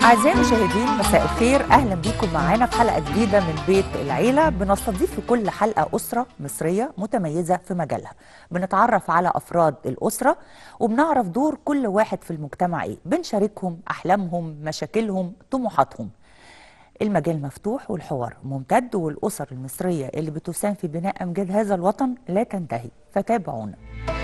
أعزائي المشاهدين مساء الخير أهلا بيكم معانا في حلقة جديدة من بيت العيلة بنستضيف في كل حلقة أسرة مصرية متميزة في مجالها بنتعرف على أفراد الأسرة وبنعرف دور كل واحد في المجتمع إيه بنشاركهم أحلامهم مشاكلهم طموحاتهم المجال مفتوح والحوار ممتد والأسر المصرية اللي بتساهم في بناء أمجاد هذا الوطن لا تنتهي فتابعونا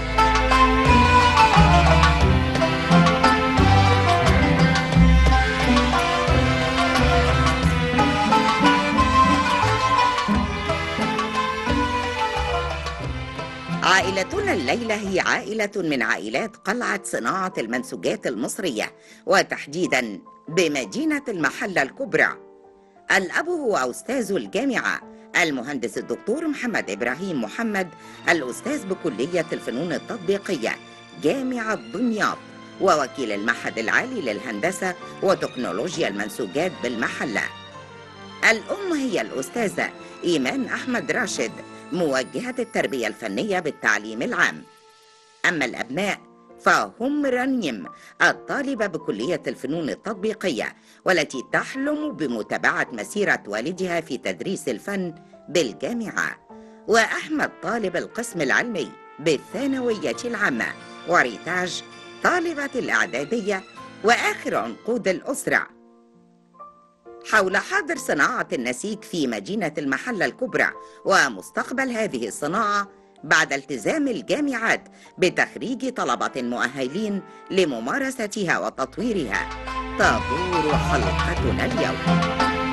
عائلتنا الليلة هي عائلة من عائلات قلعة صناعة المنسوجات المصرية وتحديدا بمدينة المحلة الكبرى الأب هو أستاذ الجامعة المهندس الدكتور محمد إبراهيم محمد الأستاذ بكلية الفنون التطبيقية جامعة دمياط ووكيل المعهد العالي للهندسة وتكنولوجيا المنسوجات بالمحلة الأم هي الأستاذة إيمان أحمد راشد موجهة التربية الفنية بالتعليم العام أما الأبناء فهم رنيم الطالبة بكلية الفنون التطبيقية والتي تحلم بمتابعة مسيرة والدها في تدريس الفن بالجامعة وأحمد طالب القسم العلمي بالثانوية العامة وريتاج طالبة الإعدادية وآخر عنقود الأسرة حول حاضر صناعة النسيج في مدينة المحلة الكبرى ومستقبل هذه الصناعة بعد التزام الجامعات بتخريج طلبة مؤهلين لممارستها وتطويرها تدور حلقتنا اليوم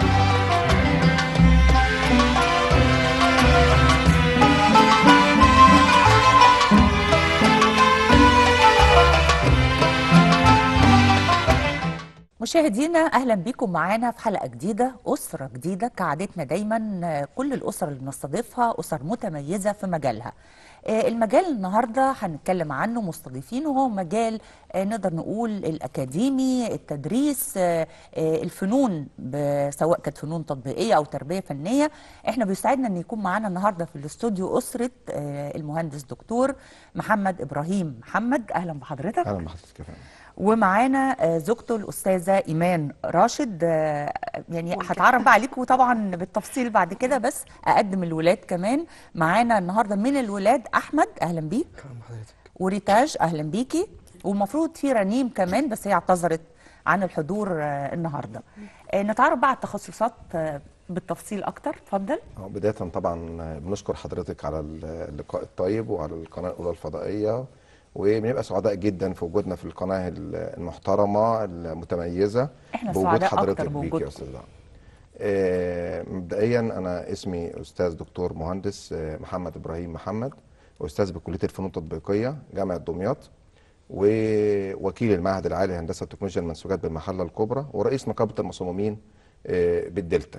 مشاهدينا اهلا بكم معانا في حلقه جديده اسره جديده كعادتنا دايما كل الاسر اللي بنستضيفها اسر متميزه في مجالها المجال النهارده هنتكلم عنه مستضيفينه هو مجال نقدر نقول الاكاديمي التدريس الفنون سواء كانت فنون تطبيقيه او تربيه فنيه احنا بيسعدنا ان يكون معانا النهارده في الاستوديو اسره المهندس دكتور محمد ابراهيم محمد اهلا بحضرتك اهلا بحضرتك يا فندم ومعانا زوجته الاستاذه ايمان راشد يعني هتعرف بقى عليكم طبعا بالتفصيل بعد كده بس اقدم الولاد كمان معانا النهارده من الولاد احمد اهلا بيك اهلا بحضرتك وريتاج اهلا بيكي والمفروض في رنيم كمان بس هي اعتذرت عن الحضور النهارده نتعرف بقى على التخصصات بالتفصيل اكتر اتفضل بدايه طبعا بنشكر حضرتك على اللقاء الطيب وعلى القناه الاولى الفضائيه وبنبقى سعداء جدا في وجودنا في القناه المحترمه المتميزه احنا بوجود سعداء حضرتك أكتر بيك يا بوجودكم. استاذ آه، مبدئيا انا اسمي استاذ دكتور مهندس آه، محمد ابراهيم محمد استاذ بكليه الفنون التطبيقيه جامعه دمياط ووكيل المعهد العالي لهندسه وتكنولوجيا المنسوجات بالمحله الكبرى ورئيس نقابه المصممين آه، بالدلتا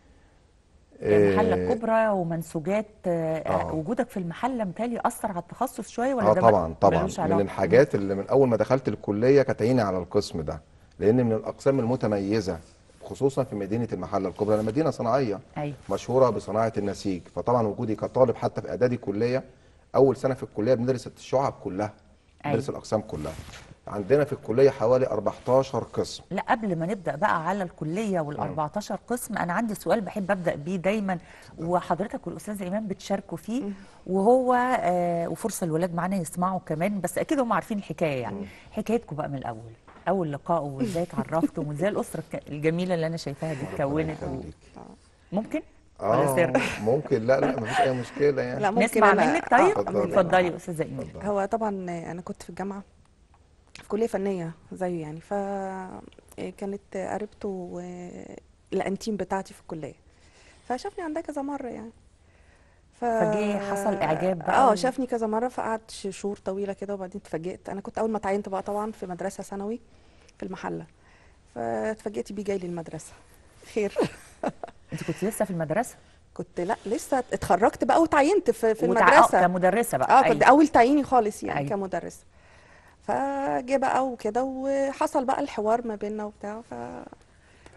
المحله آه، الكبرى ومنسوجات آه. آه. وجودك في المحله متهيألي اثر على التخصص شويه ولا اه ده طبعا طبعا ملوش من علاقة؟ الحاجات اللي من اول ما دخلت الكليه كانت عيني على القسم ده لان من الاقسام المتميزه خصوصا في مدينه المحله الكبرى لأن مدينه صناعيه ايوه مشهوره بصناعه النسيج فطبعا وجودي كطالب حتى في اعدادي كليه اول سنه في الكليه بندرس الشعب كلها بندرس أيوة. الاقسام كلها عندنا في الكليه حوالي 14 قسم لا قبل ما نبدا بقى على الكليه وال 14 قسم انا عندي سؤال بحب ابدا بيه دايما وحضرتك والاستاذه ايمان بتشاركوا فيه وهو آه وفرصه الولاد معانا يسمعوا كمان بس اكيد هم عارفين الحكايه يعني حكايتكم بقى من الاول اول لقاء وازاي اتعرفتم وازاي الاسره الك- الجميله اللي انا شايفاها دي اتكونت و... يخليك. ممكن ولا اه سر ممكن لا لا مفيش اي مشكله يعني لا ممكن نسمع أنا- منك طيب آه، اتفضلي. اتفضلي يا استاذه ايمان اتفضل. هو طبعا انا كنت في الجامعه في كليه فنيه زيه يعني ف كانت قريبته آه، الانتيم بتاعتي في الكليه فشافني عندها كذا مره يعني ف... فجه حصل إعجاب بقى اه و- شافني كذا مره فقعدت ش- شهور طويله كده وبعدين اتفاجئت انا كنت اول ما اتعينت بقى طبعا في مدرسه ثانوي في المحله فاتفاجئت بيه جاي لي المدرسه خير انت كنت لسه في المدرسه كنت لا لسه اتخرجت بقى وتعينت في, في وتع- المدرسه آه، كمدرسه بقى اه كنت أيوة. اول تعييني خالص يعني أيوة. كمدرسه فجه بقى وكده وحصل بقى الحوار ما بيننا وبتاع ف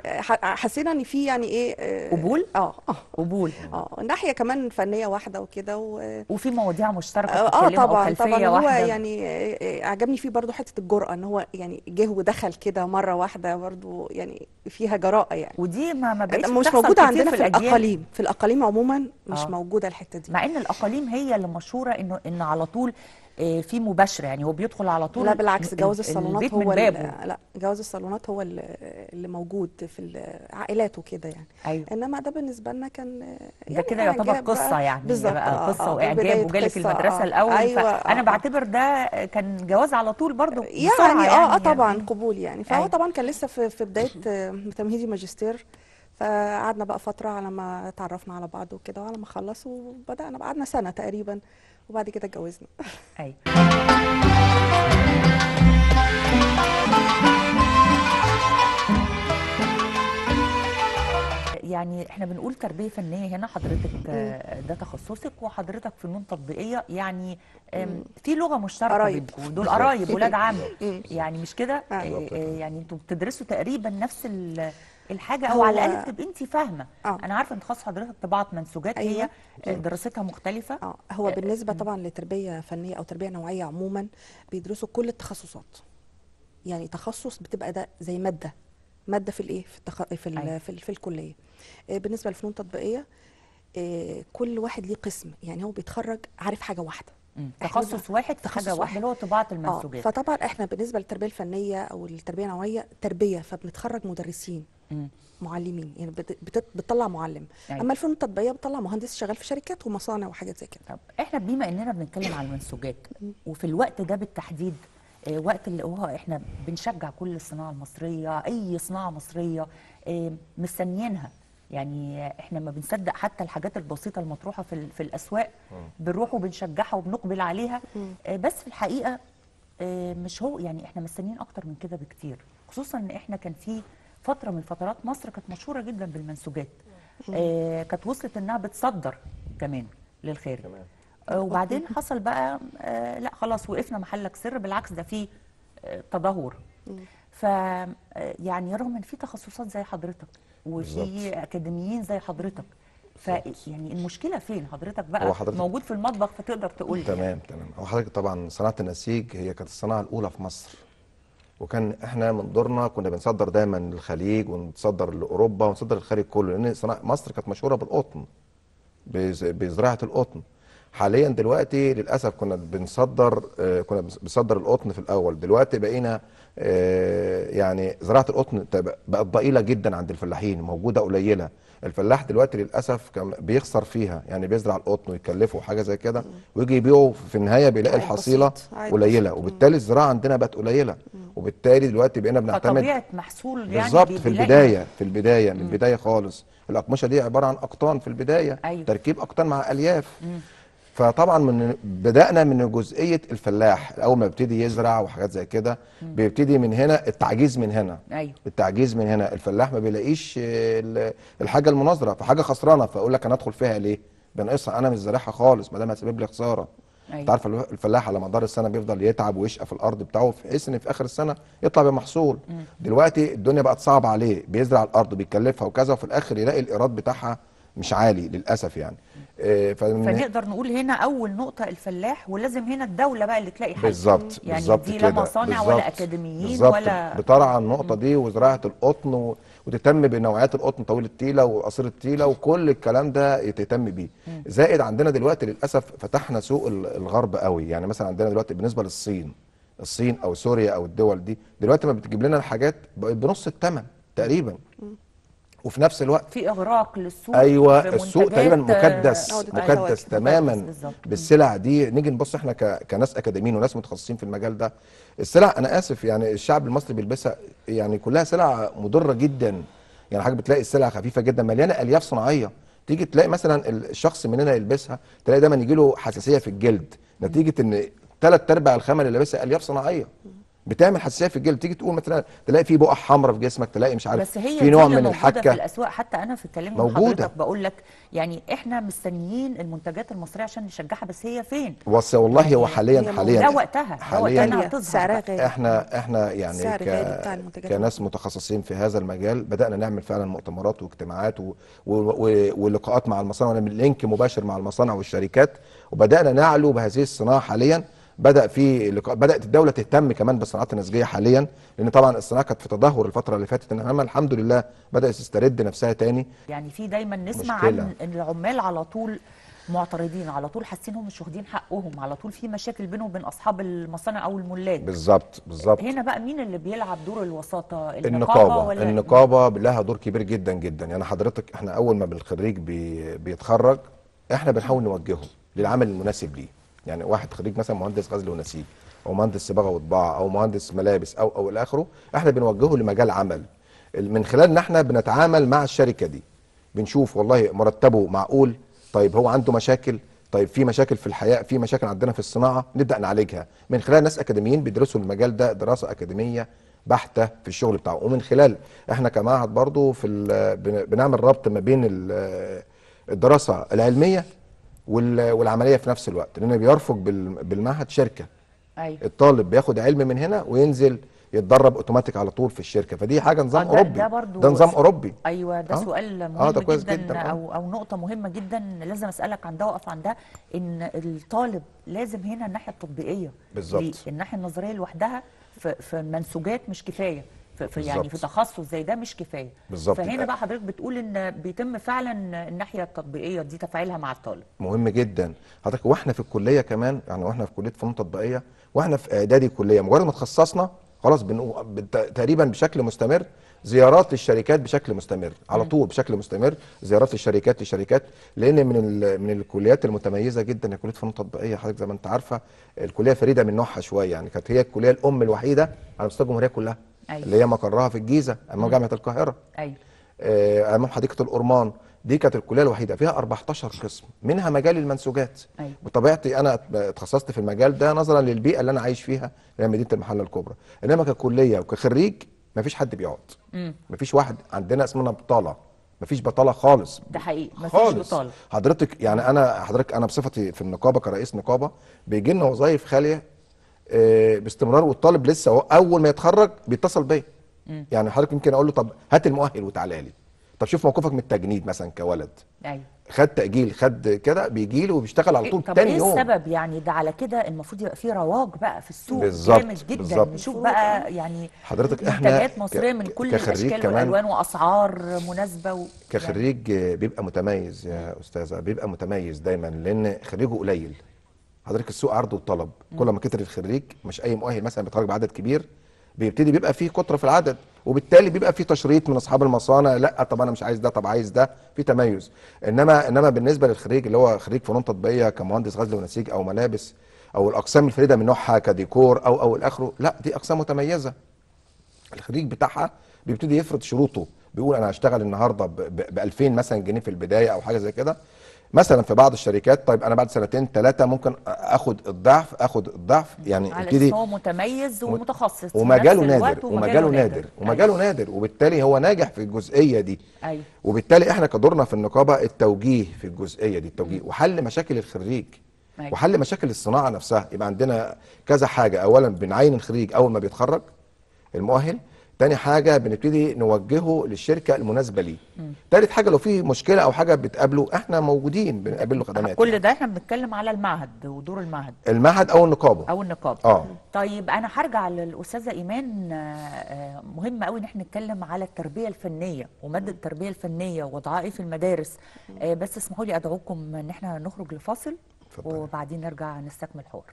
ح- حسينا ان في يعني ايه آه، قبول؟ اه اه قبول اه ناحيه كمان فنيه واحده وكده و وفي مواضيع مشتركه اه بتتكلموا او طبعا خلفيه طبعا هو واحده يعني آه، آه، عجبني فيه برضو حته الجرأه ان هو يعني جه ودخل كده مره واحده برضو يعني فيها جراءه يعني ودي ما ما بقتش مش بتحصل موجوده كتير عندنا في في الأجيال. الاقاليم في الاقاليم عموما مش آه. موجوده الحته دي مع ان الاقاليم هي اللي مشهوره انه ان على طول آه، في مباشره يعني هو بيدخل على طول لا بالعكس ال- جواز ال- الصالونات البيت هو من ال- بابه لا جواز الصالونات هو ال- اللي موجود في العائلات وكده يعني ايوه انما ده بالنسبه لنا كان ده يعني كده يعتبر إعجاب قصه بقى. يعني بالظبط بقى آه، قصه آه، واعجاب بداية وجالك قصة، المدرسه آه. الاول أيوة، فانا آه. بعتبر ده كان جواز على طول برضو بسرعه يعني اه اه طبعا يعني. قبول يعني فهو أيوة. طبعا كان لسه في في بدايه آه، تمهيدي ماجستير فقعدنا بقى فتره على ما اتعرفنا على بعض وكده وعلى ما خلص وبدانا قعدنا سنه تقريبا وبعد كده اتجوزنا ايوه يعني احنا بنقول تربيه فنيه هنا حضرتك آه، ده تخصصك وحضرتك فنون تطبيقيه يعني آم، في لغه مشتركه قرايب. بينكم دول قرايب ولاد عم مم. يعني مش كده آه. آه، آه، يعني انتوا بتدرسوا تقريبا نفس ال- الحاجه او على هو- الاقل تبقي انت فاهمه آه. انا عارفه ان تخصص حضرتك طباعه منسوجات هي أيوة. آه، دراستها مختلفه اه هو بالنسبه طبعا لتربيه فنيه او تربيه نوعيه عموما بيدرسوا كل التخصصات يعني تخصص بتبقى ده زي ماده ماده في الايه في التخ... في ال... أيوة. في, ال... في الكليه آه، بالنسبه للفنون التطبيقيه آه، كل واحد ليه قسم يعني هو بيتخرج عارف حاجه واحده مم. إحنا تخصص واحد في حاجه تخصص واحده اللي هو طباعه اه المنسوجات فطبعا احنا بالنسبه للتربيه الفنيه او التربيه النوعيه تربيه فبنتخرج مدرسين مم. معلمين يعني بت... بت... بتطلع معلم أيوة. اما الفنون التطبيقيه بتطلع مهندس شغال في شركات ومصانع وحاجات زي كده طب احنا بما اننا بنتكلم عن المنسوجات وفي الوقت ده بالتحديد آه، وقت اللي هو احنا بنشجع كل الصناعه المصريه اي صناعه مصريه آه، مستنيينها يعني احنا ما بنصدق حتى الحاجات البسيطه المطروحه في ال- في الاسواق بنروح وبنشجعها وبنقبل عليها آه، بس في الحقيقه آه، مش هو يعني احنا مستنيين اكتر من كده بكتير خصوصا ان احنا كان في فتره من فترات مصر كانت مشهوره جدا بالمنسوجات آه، كانت وصلت انها بتصدر كمان للخارج آه، وبعدين حصل بقى آه، لا خلاص وقفنا محلك سر بالعكس ده في آه، تدهور ف آه، يعني رغم ان في تخصصات زي حضرتك وفي بالظبط. اكاديميين زي حضرتك ف يعني المشكله فين حضرتك بقى هو حضرتك- موجود في المطبخ فتقدر تقول لي تمام تمام هو حضرتك طبعا صناعه النسيج هي كانت الصناعه الاولى في مصر وكان احنا من دورنا كنا بنصدر دايما للخليج ونصدر لاوروبا ونصدر للخارج كله لان صناعه مصر كانت مشهوره بالقطن بز- بزراعه القطن حاليا دلوقتي للاسف كنا بنصدر آه، كنا بنصدر القطن في الاول دلوقتي بقينا آه، يعني زراعه القطن تب- بقت ضئيله جدا عند الفلاحين موجوده قليله الفلاح دلوقتي للاسف كان بيخسر فيها يعني بيزرع القطن ويكلفه حاجه زي كده ويجي يبيعه في النهايه بيلاقي عائد الحصيله بسيط، عائد قليله بسيط. وبالتالي الزراعه عندنا بقت قليله وبالتالي دلوقتي بقينا بنعتمد فطبيعه محصول يعني بالظبط بي- في بيلاقي- البدايه في البدايه من البدايه خالص الاقمشه دي عباره عن اقطان في البدايه أيوة. تركيب اقطان مع الياف فطبعا من بدانا من جزئيه الفلاح اول ما بيبتدي يزرع وحاجات زي كده بيبتدي من هنا التعجيز من هنا ايوه التعجيز من هنا الفلاح ما بيلاقيش آه، ال- الحاجه المناظره فحاجه خسرانه فاقول لك انا ادخل فيها ليه بنقصها انا مش زارعها خالص ما دام هتسبب لي خساره أيوة. انت عارف الف- الفلاح على مدار السنه بيفضل يتعب ويشقى في الارض بتاعه بحيث ان في اخر السنه يطلع بمحصول دلوقتي الدنيا بقت صعبه عليه بيزرع الارض بيكلفها وكذا وفي الاخر يلاقي الايراد بتاعها مش عالي للاسف يعني آه، فمن- فنقدر نقول هنا اول نقطه الفلاح ولازم هنا الدوله بقى اللي تلاقي حل بالظبط يعني بالظبط دي كده لا مصانع ولا بالظبط، اكاديميين بالظبط ولا بترعى النقطه دي وزراعه القطن و... وتهتم بنوعيات القطن طويل التيله وقصير التيله وكل الكلام ده تهتم بيه زائد عندنا دلوقتي للاسف فتحنا سوق ال- الغرب قوي يعني مثلا عندنا دلوقتي بالنسبه للصين الصين او سوريا او الدول دي دلوقتي ما بتجيب لنا الحاجات بقت بنص الثمن تقريبا وفي نفس الوقت في اغراق للسوق ايوه بمنتجات، السوق تقريبا آه، مكدس أو دي مكدس مكدس تماما بالظبط. بالسلع دي نيجي نبص احنا ك... كناس اكاديميين وناس متخصصين في المجال ده السلع انا اسف يعني الشعب المصري بيلبسها يعني كلها سلع مضره جدا يعني حاجه بتلاقي السلع خفيفه جدا مليانه الياف صناعيه تيجي تلاقي مثلا الشخص مننا يلبسها تلاقي دايما يجي له حساسيه في الجلد نتيجه ان ثلاث ارباع الخامه اللي لابسها الياف صناعيه بتعمل حساسيه في الجلد تيجي تقول مثلا تلاقي في بقع حمراء في جسمك تلاقي مش عارف بس هي في دي نوع اللي من موجودة في الحكه الاسواق حتى انا في الكلام مع موجودة. حضرتك بقول لك يعني احنا مستنيين المنتجات المصريه عشان نشجعها بس هي فين؟ بس والله هو يعني حاليا هي حاليا ده وقتها ده حاليا وقتها انها غالية، هتظهر سعرها بقى. غالي احنا احنا يعني السعر ك... غالي بتاع المنتجات كناس متخصصين في هذا المجال بدانا نعمل فعلا مؤتمرات واجتماعات و... و... و... ولقاءات مع المصانع ونعمل لينك مباشر مع المصانع والشركات وبدانا نعلو بهذه الصناعه حاليا بدا في لقاء بدات الدوله تهتم كمان بالصناعات النسيجيه حاليا لان طبعا الصناعه كانت في تدهور الفتره اللي فاتت انما الحمد لله بدات تسترد نفسها تاني يعني في دايما نسمع مشكلة. عن ان العمال على طول معترضين على طول حاسين هم مش واخدين حقهم على طول في مشاكل بينهم وبين اصحاب المصانع او الملاك بالظبط بالظبط هنا بقى مين اللي بيلعب دور الوساطه النقابة ولا النقابة لها دور كبير جدا جدا يعني حضرتك احنا أول ما بالخريج بي بيتخرج احنا بنحاول نوجهه للعمل المناسب ليه يعني واحد خريج مثلا مهندس غزل ونسيج أو مهندس صباغة وطباعة أو مهندس ملابس أو أو إلى آخره احنا بنوجهه لمجال عمل من خلال ان احنا بنتعامل مع الشركة دي بنشوف والله مرتبه معقول طيب هو عنده مشاكل طيب في مشاكل في الحياه في مشاكل عندنا في الصناعه نبدا نعالجها من خلال ناس اكاديميين بيدرسوا المجال ده دراسه اكاديميه بحته في الشغل بتاعه ومن خلال احنا كمعهد برضو في ال- بن- بنعمل ربط ما بين ال- الدراسه العلميه وال- والعمليه في نفس الوقت لان بيرفق بال- بالمعهد شركه ايوه الطالب بياخد علم من هنا وينزل يتدرب اوتوماتيك على طول في الشركه فدي حاجه نظام آه، ده- اوروبي ده برضو ده نظام س- اوروبي ايوه ده آه. سؤال مهم آه، ده كويس جدا, جداً، آه. او او نقطه مهمه جدا لازم اسالك عن ده واقف عن ده ان الطالب لازم هنا الناحيه التطبيقيه بالظبط. ليه؟ الناحيه النظريه لوحدها في, في منسوجات مش كفايه في, في يعني في بالظبط. تخصص زي ده مش كفايه بالظبط. فهنا بقى حضرتك بتقول ان بيتم فعلا الناحيه التطبيقيه دي تفعيلها مع الطالب مهم جدا حضرتك واحنا في الكليه كمان يعني واحنا في كليه فنون تطبيقيه واحنا في اعدادي كليه مجرد ما تخصصنا خلاص بنقو- بت- تقريبا بشكل مستمر زيارات للشركات بشكل مستمر على طول بشكل مستمر زيارات للشركات للشركات لان من ال- من الكليات المتميزه جدا هي كليه فنون تطبيقيه حضرتك زي ما انت عارفه الكليه فريده من نوعها شويه يعني كانت هي الكليه الام الوحيده على مستوى الجمهوريه كلها أيوة. اللي هي مقرها في الجيزه امام جامعه القاهره ايوه آه، امام حديقه الأورمان دي كانت الكليه الوحيده فيها 14 قسم منها مجال المنسوجات أيوة. بطبيعتي انا اتخصصت في المجال ده نظرا للبيئه اللي انا عايش فيها اللي هي مدينه المحله الكبرى انما ككليه وكخريج مفيش حد بيقعد مم. مفيش واحد عندنا اسمنا بطاله مفيش بطاله خالص ده حقيقي مفيش خالص بطاله حضرتك يعني انا حضرتك انا بصفتي في النقابه كرئيس نقابه بيجي لنا وظائف خاليه آه، باستمرار والطالب لسه هو اول ما يتخرج بيتصل بيا يعني حضرتك يمكن اقول له طب هات المؤهل وتعالى لي طب شوف موقفك من التجنيد مثلا كولد ايوه خد تاجيل خد كده بيجي لي وبيشتغل على إيه- طول طب تاني ايه يوم السبب يعني ده على كده المفروض يبقى فيه رواج بقى في السوق بالظبط، جامد جدا بالظبط. نشوف بقى يعني حضرتك إحنا منتجات ك- مصريه من كل كخريج الاشكال كمان- والالوان واسعار مناسبه و... يعني كخريج آه، بيبقى متميز يا استاذه بيبقى متميز دايما لان خريجه قليل حضرتك السوق عرض وطلب كل ما كتر الخريج مش اي مؤهل مثلا بيتخرج بعدد كبير بيبتدي بيبقى فيه كتره في العدد وبالتالي بيبقى فيه تشريط من اصحاب المصانع لا طب انا مش عايز ده طب عايز ده في تميز انما انما بالنسبه للخريج اللي هو خريج فنون تطبيقيه كمهندس غزل ونسيج او ملابس او الاقسام الفريده من نوعها كديكور او او الاخره لا دي اقسام متميزه الخريج بتاعها بيبتدي يفرض شروطه بيقول انا هشتغل النهارده ب 2000 مثلا جنيه في البدايه او حاجه زي كده مثلا في بعض الشركات طيب انا بعد سنتين ثلاثه ممكن اخد الضعف اخد الضعف يعني على ابتدي اساس هو متميز ومتخصص في ومجاله نفس الوقت نادر ومجاله نادر ومجاله نادر وبالتالي هو ناجح في الجزئيه دي ايوه وبالتالي احنا كدورنا في النقابه التوجيه في الجزئيه دي التوجيه وحل مشاكل الخريج أيوة. وحل مشاكل الصناعه نفسها يبقى عندنا كذا حاجه اولا بنعين الخريج اول ما بيتخرج المؤهل تاني حاجه بنبتدي نوجهه للشركه المناسبه ليه تالت حاجه لو في مشكله او حاجه بتقابله احنا موجودين بنقابل له خدمات كل ده احنا بنتكلم على المعهد ودور المعهد المعهد او النقابه او النقابه اه طيب انا هرجع للاستاذه ايمان آه، آه، مهم قوي ان احنا نتكلم على التربيه الفنيه وماده التربيه الفنيه ووضعها ايه في المدارس آه، بس اسمحوا لي ادعوكم ان احنا نخرج لفاصل اتفضلي. وبعدين نرجع نستكمل الحوار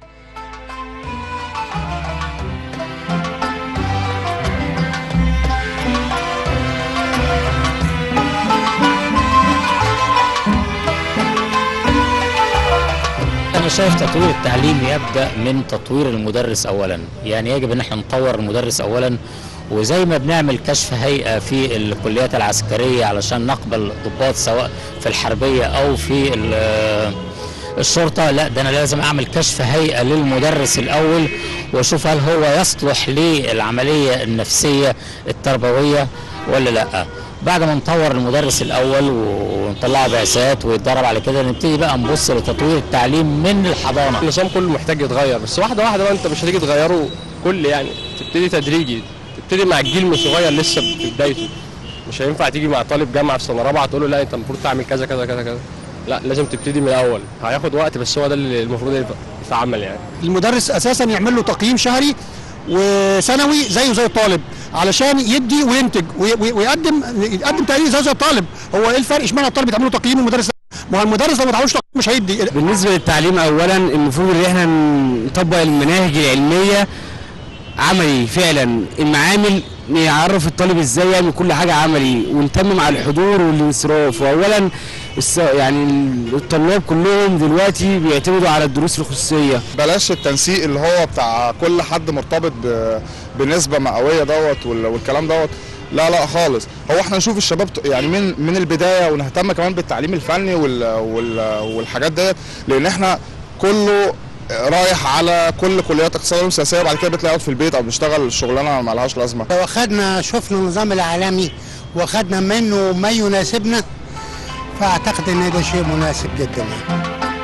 أنا شايف تطوير التعليم يبدأ من تطوير المدرس أولا يعني يجب أن احنا نطور المدرس أولا وزي ما بنعمل كشف هيئة في الكليات العسكرية علشان نقبل ضباط سواء في الحربية أو في ال- الشرطه لا ده انا لازم اعمل كشف هيئه للمدرس الاول واشوف هل هو يصلح للعمليه النفسيه التربويه ولا لا بعد ما نطور المدرس الاول ونطلعه بعثات ويتدرب على كده نبتدي بقى نبص لتطوير التعليم من الحضانه النظام كله محتاج يتغير بس واحده واحده بقى انت مش هتيجي تغيره كل يعني تبتدي تدريجي تبتدي مع الجيل من صغير لسه في بدايته مش هينفع تيجي مع طالب جامعه في سنه رابعه تقول له لا انت المفروض تعمل كذا كذا كذا كذا لا لازم تبتدي من الاول هياخد وقت بس هو ده اللي المفروض يتعمل يعني المدرس اساسا يعمل له تقييم شهري وسنوي زيه زي الطالب علشان يدي وينتج وي- وي- ويقدم يقدم تقرير زي زي الطالب هو ايه الفرق اشمعنى الطالب يتعمل له تقييم والمدرس لا؟ ما هو المدرس لو ما اتعملوش تقييم مش هيدي بالنسبه للتعليم اولا المفروض ان احنا نطبق المناهج العلميه عملي فعلا المعامل نعرف الطالب ازاي يعمل كل حاجه عملي ونتمم على الحضور والانصراف واولا الس- يعني الطلاب كلهم دلوقتي بيعتمدوا على الدروس الخصوصيه بلاش التنسيق اللي هو بتاع كل حد مرتبط ب- بنسبه مئويه دوت وال- والكلام دوت لا لا خالص هو احنا نشوف الشباب ت- يعني من من البدايه ونهتم كمان بالتعليم الفني وال وال والحاجات ديت لان احنا كله رايح على كل كليات اقتصاد وعلوم سياسيه وبعد كده بتلاقي يقعد في البيت او بيشتغل شغلانه ما لهاش لازمه لو اخذنا شفنا النظام العالمي واخذنا منه ما يناسبنا فاعتقد ان ده شيء مناسب جدا يعني.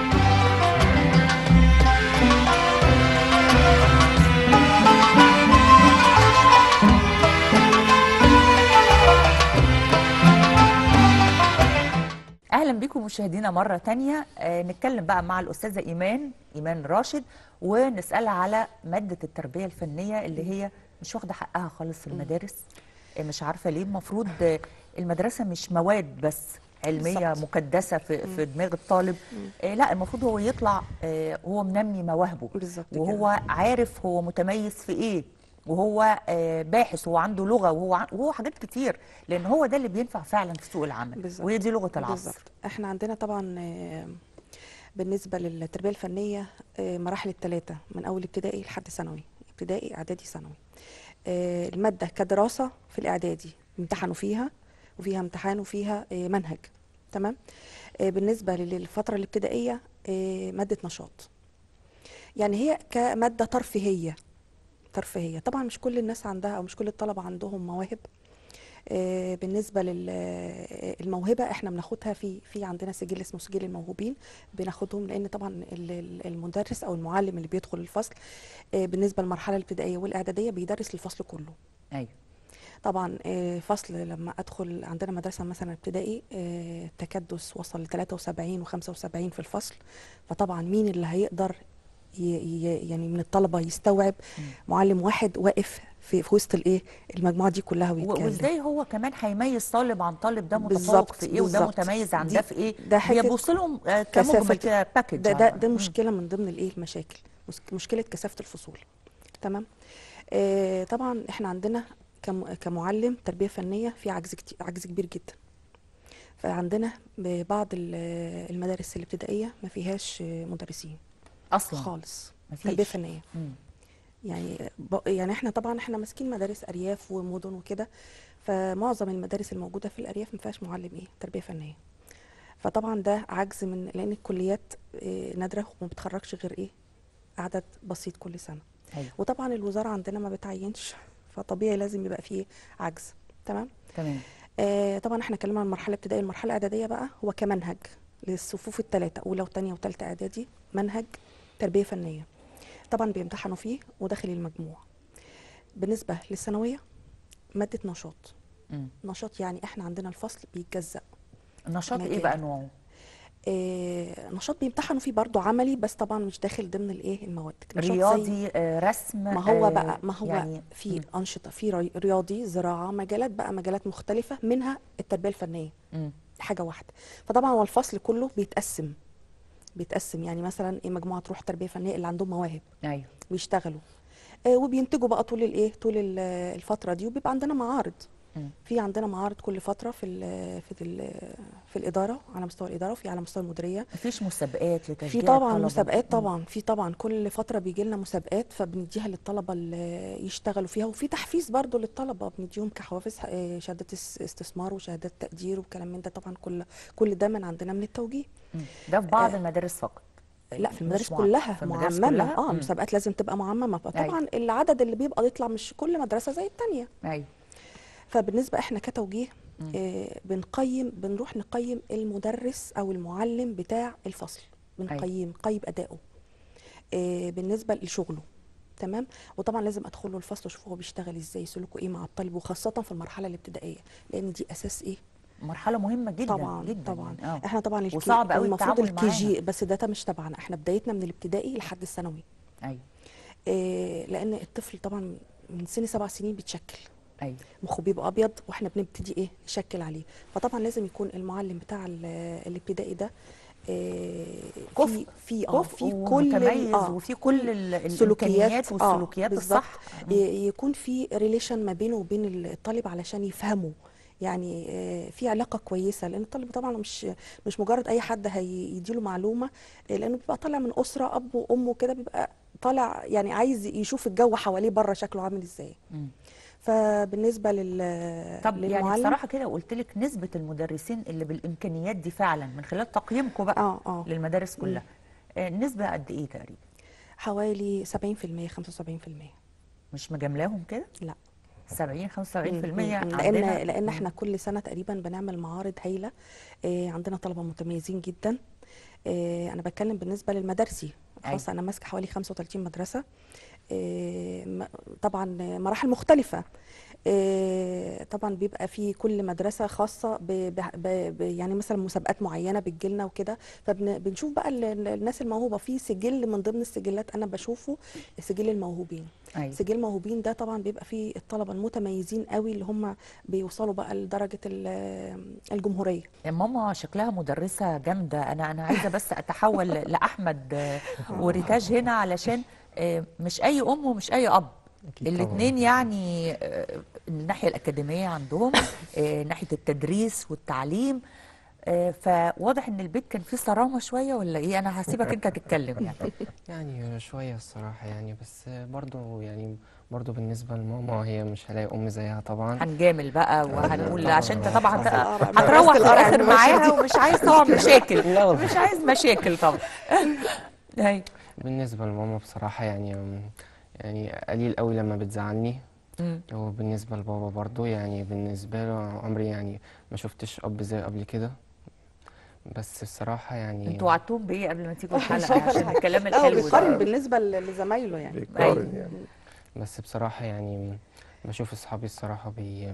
اهلا بكم مشاهدينا مره تانية آه نتكلم بقى مع الاستاذه ايمان ايمان راشد ونسالها على ماده التربيه الفنيه اللي هي مش واخده حقها خالص في المدارس آه مش عارفه ليه المفروض آه المدرسه مش مواد بس علميه بالظبط. مقدسه في, في دماغ الطالب آه لا المفروض هو يطلع آه هو منمي مواهبه بالظبط وهو عارف هو متميز في ايه وهو آه، باحث وهو عنده لغه وهو ع- وهو حاجات كتير لان هو ده اللي بينفع فعلا في سوق العمل بالظبط. وهي دي لغه العصر بالظبط احنا عندنا طبعا آه، بالنسبه للتربيه الفنيه آه، مراحل الثلاثه من اول ابتدائي لحد ثانوي ابتدائي اعدادي ثانوي آه، الماده كدراسه في الاعدادي امتحنوا فيها وفيها امتحان وفيها آه، منهج تمام آه، بالنسبه للفتره الابتدائيه آه، ماده نشاط يعني هي كماده ترفيهيه ترفيهيه طبعا مش كل الناس عندها او مش كل الطلبه عندهم مواهب آه، بالنسبه للموهبه احنا بناخدها في في عندنا سجل اسمه سجل الموهوبين بناخدهم لان طبعا ال- ال- المدرس او المعلم اللي بيدخل الفصل آه، بالنسبه للمرحله الابتدائيه والاعداديه بيدرس الفصل كله ايوه طبعا آه، فصل لما ادخل عندنا مدرسه مثلا ابتدائي آه، التكدس وصل ل 73 و75 في الفصل فطبعا مين اللي هيقدر ي- ي- يعني من الطلبه يستوعب معلم واحد واقف في في وسط الايه المجموعه دي كلها و- ويتكلم وازاي هو كمان هيميز طالب عن طالب ده متفوق بالظبط، في ايه وده بالظبط. متميز عن دي- ده في ايه ده حتة بيبص لهم آه، كمجمل كثافة كده باكج ده ده يعني. ده مم. مشكله من ضمن الايه المشاكل مس- مشكله كثافه الفصول تمام آه طبعا احنا عندنا كم كمعلم تربيه فنيه في عجز كتير عجز كبير جدا فعندنا بعض ال- المدارس الابتدائيه ما فيهاش آه، مدرسين اصلا خالص مفيش. تربيه فنيه مم. يعني ب... يعني احنا طبعا احنا ماسكين مدارس ارياف ومدن وكده فمعظم المدارس الموجوده في الارياف ما فيهاش معلم ايه تربيه فنيه فطبعا ده عجز من لان الكليات إيه نادره وما بتخرجش غير ايه عدد بسيط كل سنه أيوة. وطبعا الوزاره عندنا ما بتعينش فطبيعي لازم يبقى فيه عجز تمام تمام آه طبعا احنا اتكلمنا عن المرحله الابتدائيه المرحله الاعداديه بقى هو كمنهج للصفوف الثلاثه اولى وثانيه وثالثه اعدادي منهج تربيه فنيه طبعا بيمتحنوا فيه وداخل المجموع بالنسبه للثانويه ماده نشاط مم. نشاط يعني احنا عندنا الفصل بيتجزأ النشاط ايه مجال. بقى نوعه آه نشاط بيمتحنوا فيه برضو عملي بس طبعا مش داخل ضمن الايه المواد نشاط زي- رياضي آه، رسم ما هو آه، بقى ما هو يعني في انشطه في ري- رياضي زراعه مجالات بقى مجالات مختلفه منها التربيه الفنيه مم. حاجه واحده فطبعا هو الفصل كله بيتقسم بيتقسم يعني مثلا ايه مجموعه تروح تربيه فنيه اللي عندهم مواهب ايوه بيشتغلوا آه وبينتجوا بقى طول الايه طول ال- الفتره دي وبيبقى عندنا معارض مم. في عندنا معارض كل فتره في ال في ال في الاداره على مستوى الاداره وفي على مستوى المديريه مفيش مسابقات لتشجيع في طبعا الطلبة. مسابقات مم. طبعا في طبعا كل فتره بيجي لنا مسابقات فبنديها للطلبه اللي يشتغلوا فيها وفي تحفيز برضو للطلبه بنديهم كحوافز آه، شهادات اس- استثمار وشهادات تقدير وكلام من ده طبعا كل كل ده من عندنا من التوجيه مم. ده في بعض آه، المدارس فقط لا في المدارس مع- كلها في المدارس معممه كلها؟ اه مم. المسابقات لازم تبقى معممه أيوة. فطبعا العدد اللي بيبقى يطلع مش كل مدرسه زي الثانيه ايوه فبالنسبه احنا كتوجيه آه بنقيم بنروح نقيم المدرس او المعلم بتاع الفصل بنقيم قيم ادائه آه بالنسبه لشغله تمام وطبعا لازم ادخل له الفصل اشوف هو بيشتغل ازاي سلوكه ايه مع الطالب وخاصه في المرحله الابتدائيه لان دي اساس ايه مرحله مهمه جدا طبعا جدا طبعا يعني. آه. احنا طبعا الكي وصعب قوي المفروض التعامل الكي جي معاها. بس ده مش تبعنا احنا بدايتنا من الابتدائي لحد الثانوي ايوه إيه لان الطفل طبعا من سن سبع سنين بيتشكل ايوه مخه بيبقى ابيض واحنا بنبتدي ايه نشكل عليه فطبعا لازم يكون المعلم بتاع ال- الابتدائي ده إيه كفء. في في اه كفء في كل ال- ومتميز آه وفي كل ال- السلوكيات الامكانيات آه، والسلوكيات بالظبط. الصح ي- يكون في ريليشن ما بينه وبين الطالب علشان يفهمه يعني آه، في علاقه كويسه لان الطالب طبعا مش مش مجرد اي حد هيديله معلومه آه، لانه بيبقى طالع من اسره اب وام كده بيبقى طالع يعني عايز يشوف الجو حواليه بره شكله عامل ازاي مم. فبالنسبه لل طب يعني للمعلم بصراحه كده قلت لك نسبه المدرسين اللي بالامكانيات دي فعلا من خلال تقييمكم بقى اه اه للمدارس كلها آه، النسبه قد ايه تقريبا حوالي 70% 75% مش مجاملاهم كده لا 70 75% مم. لان عندنا لان احنا كل سنه تقريبا بنعمل معارض هايله آه، عندنا طلبه متميزين جدا آه، انا بتكلم بالنسبه للمدارسي خلاص انا ماسكه حوالي 35 مدرسه آه، م- طبعا مراحل مختلفه آه، طبعا بيبقى في كل مدرسه خاصه ب ب ب ب يعني مثلا مسابقات معينه بتجيلنا وكده فبنشوف بقى ال- ال- الناس الموهوبه في سجل من ضمن السجلات انا بشوفه سجل الموهوبين أيوة. سجل موهوبين ده طبعا بيبقى فيه الطلبه المتميزين قوي اللي هم بيوصلوا بقى لدرجه ال- الجمهوريه يا ماما شكلها مدرسة جامدة أنا أنا عايزة بس أتحول لأحمد آه، وريتاج هنا علشان آه، مش أي أم ومش أي أب الاثنين يعني آه، الناحية الأكاديمية عندهم آه، ناحية التدريس والتعليم آه، فواضح إن البيت كان فيه صرامة شوية ولا إيه أنا هسيبك أنت تتكلم يعني يعني شوية الصراحة يعني بس برضو يعني برضو بالنسبة لماما هي مش هلاقي أم زيها طبعا هنجامل بقى وهنقول عشان انت طبعا حصل. هتروح في القرع الاخر الماشية معاها دي. ومش عايز طبعا مشاكل لا والله. مش عايز مشاكل طبعا هاي بالنسبة لماما بصراحة يعني يعني قليل قوي لما بتزعلني مم. وبالنسبة لبابا برضو يعني بالنسبة له عمري يعني ما شفتش أب زي قبل كده بس الصراحة يعني انتوا وعدتوهم بايه قبل ما تيجوا الحلقه عشان الكلام لا هو الحلو بيقارن ده بالنسبه ل- لزمايله يعني بيقارن يعني بس بصراحة يعني بشوف أصحابي الصراحة بي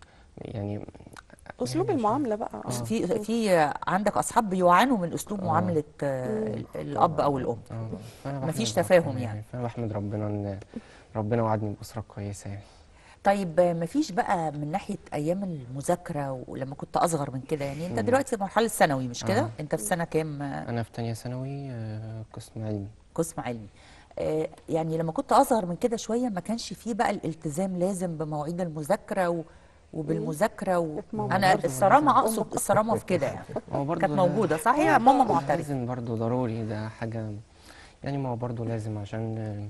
يعني اسلوب المعامله بقى آه. في في عندك اصحاب بيعانوا من اسلوب معامله آه، ال- الاب او الام اه فأنا مفيش بحمد تفاهم ربنا يعني فأنا بحمد ربنا إن ربنا وعدني بأسرة كويسة يعني طيب آه، مفيش بقى من ناحيه ايام المذاكره ولما كنت اصغر من كده يعني انت مم. دلوقتي في مرحله ثانوي مش كده آه. انت في سنه كام آه، أنا في تانية ثانوي آه، قسم علمي قسم علمي آه، يعني لما كنت اصغر من كده شويه ما كانش فيه بقى الالتزام لازم بمواعيد المذاكره و وبالمذاكره و... موجودة. انا برضه الصرامه لازم. اقصد الصرامه في كده يعني هو برضه كانت ده- موجوده صح هي ماما معترفه لازم برضه ضروري ده حاجة يعني ما هو برضه لازم عشان آه،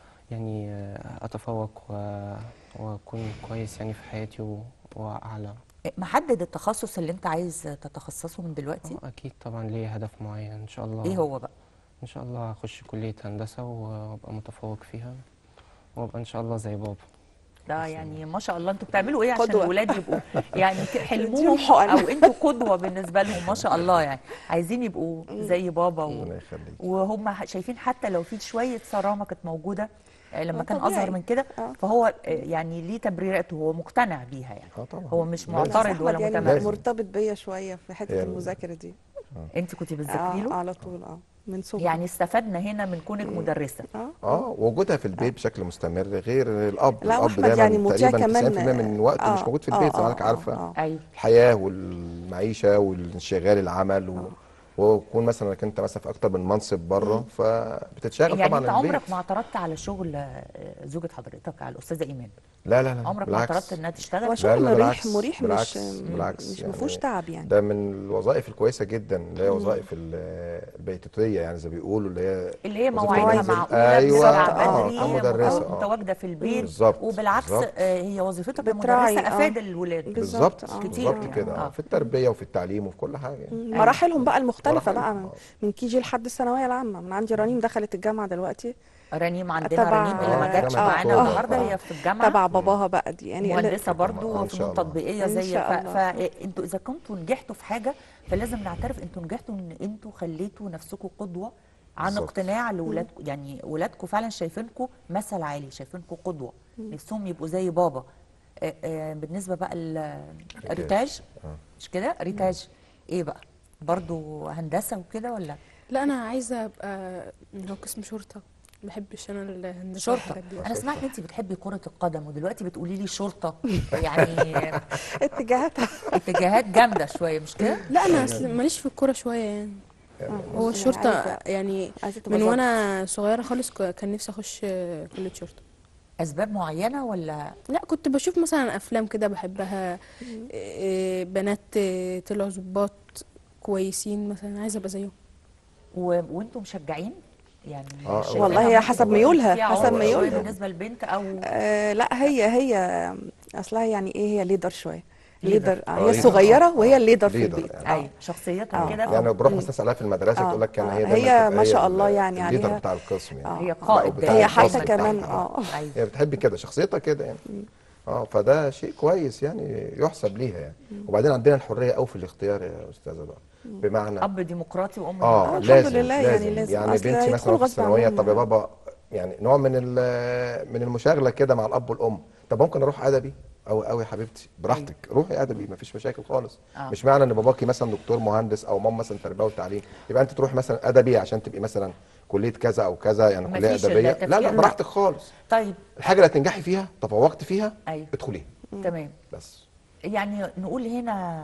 يعني آه، أتفوق و- وأكون كويس يعني في حياتي و- وأعلى محدد التخصص اللي انت عايز تتخصصه من دلوقتي آه، أكيد طبعا ليه هدف معين إن شاء الله ايه هو بقى إن شاء الله هخش كلية هندسة وأبقى متفوق فيها وأبقى إن شاء الله زي بابا ده يعني ما شاء الله انتوا بتعملوا ايه عشان قدوة. الولاد يبقوا يعني ك- حلمهم نديهم حقن. او انتوا قدوه بالنسبه لهم ما شاء الله يعني عايزين يبقوا زي بابا و... ربنا يخليك وهم ح- شايفين حتى لو في شويه صرامه كانت موجوده آه، لما آه، كان طبيعي. اصغر من كده آه. فهو آه، يعني ليه تبريراته هو مقتنع بيها يعني اه طبعا هو مش لازم. معترض ولا أحمد يعني متمرد مرتبط بيا شويه في حته هي- المذاكره دي انت كنت بتذاكري آه له على طول اه من صغري يعني استفدنا هنا من كونك مدرسه اه اه وجودها في البيت بشكل مستمر غير الاب لا الاب واحمد دايما يعني مطيع تقريبا كمان 90% من وقته مش آه، موجود في آه، البيت زي ما آه، حضرتك عارفه آه، ايوه الحياه والمعيشه والانشغال العمل و... وكون مثلا انك انت مثلا في اكتر من منصب بره فبتتشاغل يعني طبعا انت البيت عمرك ما اعترضت على شغل آه، زوجة حضرتك على الاستاذه ايمان لا لا لا عمرك ما بالعكس. اعترضت انها تشتغل هو لا شغل لا مريح بالعكس مريح بالعكس مش بالعكس مش يعني ما فيهوش تعب يعني ده من الوظائف الكويسه جدا اللي هي وظائف ال- البيتوتيه يعني زي ما بيقولوا اللي هي اللي هي وظيفة مواعيدها المنزل. معقوله ايوه بتسرع اه بدري كمدرسه مت- اه متواجده في البيت بالظبط وبالعكس بالظبط. آه، هي وظيفتها بتراعي، كمدرسه آه. افاد الولاد بالظبط آه. كتير بالظبط يعني. كده آه. آه. في التربيه وفي التعليم وفي كل حاجه يعني. مراحلهم بقى المختلفه مختلفه بصراحة بقى من, من كي جي لحد الثانويه العامه من عندي رنيم دخلت الجامعه دلوقتي رنيم عندنا تبع- رنيم اللي ما آه، جاتش جامعة معانا أكتوبر. النهارده آه. هي في الجامعه تبع باباها بقى دي يعني اللي- مهندسه برضو آه، إن في شاء فنون الله. تطبيقيه إن زي شاء الله. فانتوا اذا كنتوا نجحتوا في حاجه فلازم نعترف انتوا نجحتوا ان انتوا خليتوا نفسكم قدوه عن بالظبط. اقتناع لاولادكم يعني ولادكم فعلا شايفينكم مثل عالي شايفينكم قدوه نفسهم يبقوا زي بابا آه، آه، بالنسبه بقى الريتاج آه. مش كده ريتاج ايه بقى برضو هندسه وكده ولا لا انا عايزه ابقى اللي هو قسم شرطه ما بحبش انا الهندسه شرطه والحاجات دي انا سمعت انت بتحبي كره القدم ودلوقتي بتقولي لي شرطه يعني اتجاهاتها اتجاهات جامده شويه مش كده لا انا اصل ماليش في الكوره شويه يعني هو بس الشرطه عايزة- يعني عايزه تبقى من ظابط. وانا صغيره خالص ك- كان نفسي اخش كليه شرطه اسباب معينه ولا لا كنت بشوف مثلا افلام كده بحبها إيه، بنات إيه، طلعوا ظباط كويسين مثلا عايزه ابقى زيهم و... وانتم مشجعين يعني آه، شايفينها والله هي ممكن حسب تكون ميولها، فيها حسب عنف شوية ميولها. بالنسبه للبنت او آه لا هي هي اصلها يعني ايه هي ليدر شويه ليدر. ليدر آه آه، هي ليدر. الصغيره وهي الليدر في ليدر البيت يعني. ايوه شخصيتها آه. كده يعني بروح مم. مثلا اسالها في المدرسه آه، تقول لك كان آه. هي دايما هي تبقى ما شاء ال- الله يعني الليدر عليها- بتاع القسم يعني آه. هي أو قائد بتاع هي الفصل حتى بتاعها. كمان اه ايوه هي بتحب كده شخصيتها كده يعني اه فده شيء كويس يعني يحسب ليها يعني وبعدين عندنا الحريه قوي في الاختيار يا استاذه بقى بمعنى اب ديمقراطي وام اه الحمد لازم لله يعني لازم لازم. يعني أصل بنتي هيدخلوا مثلا في غصب الثانويه عنهم. طب يا بابا يعني نوع من ال- من المشاغله كده مع الاب والام طب ممكن اروح ادبي او او يا حبيبتي براحتك روحي ادبي مفيش مشاكل خالص آه. مش معنى ان باباكي مثلا دكتور مهندس او ماما مثلا تربيه وتعليم يبقى انت تروح مثلا ادبي عشان تبقي مثلا كليه كذا او كذا يعني كليه مفيش ادبيه التفكير لا لا ده. براحتك خالص طيب الحاجه اللي هتنجحي فيها تفوقت فيها ايوه ادخليها تمام بس يعني نقول هنا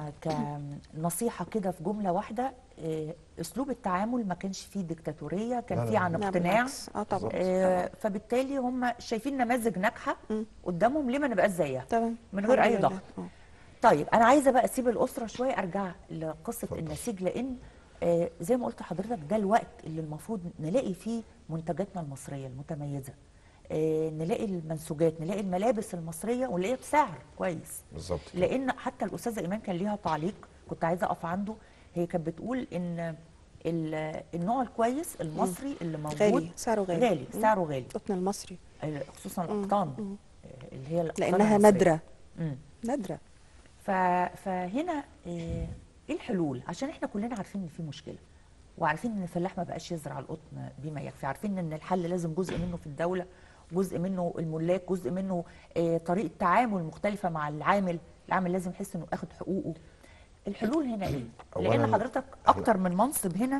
كنصيحه كده في جمله واحده إيه، اسلوب التعامل ما كانش فيه ديكتاتوريه لا، كان لا، فيه لا. عن لا اقتناع بالعكس اه طبعا آه، فبالتالي هم شايفين نماذج ناجحه مم. قدامهم ليه ما نبقاش زيها تمام من غير الحمد أي لله. ضغط. آه. طيب انا عايزه بقى اسيب الاسره شويه ارجع لقصه النسيج لان آه زي ما قلت لحضرتك ده الوقت اللي المفروض نلاقي فيه منتجاتنا المصريه المتميزه آه نلاقي المنسوجات نلاقي الملابس المصريه ونلاقيها بسعر كويس بالظبط كده. لان حتى الاستاذه ايمان كان ليها تعليق كنت عايزه اقف عنده هي كانت بتقول ان ال- النوع الكويس المصري اللي موجود غالي سعره غالي غالي مم. سعره غالي القطن المصري آه، خصوصا مم. الاقطان مم. آه، اللي هي الأقطان لانها المصرية. نادره مم. نادره ف... فهنا آه، ايه الحلول عشان احنا كلنا عارفين ان في مشكله وعارفين ان الفلاح ما بقاش يزرع القطن بما يكفي عارفين ان الحل لازم جزء منه في الدوله جزء منه الملاك جزء منه آه، طريقه تعامل مختلفه مع العامل العامل لازم يحس انه اخد حقوقه الحلول هنا ايه لان أولاً حضرتك اكتر من منصب هنا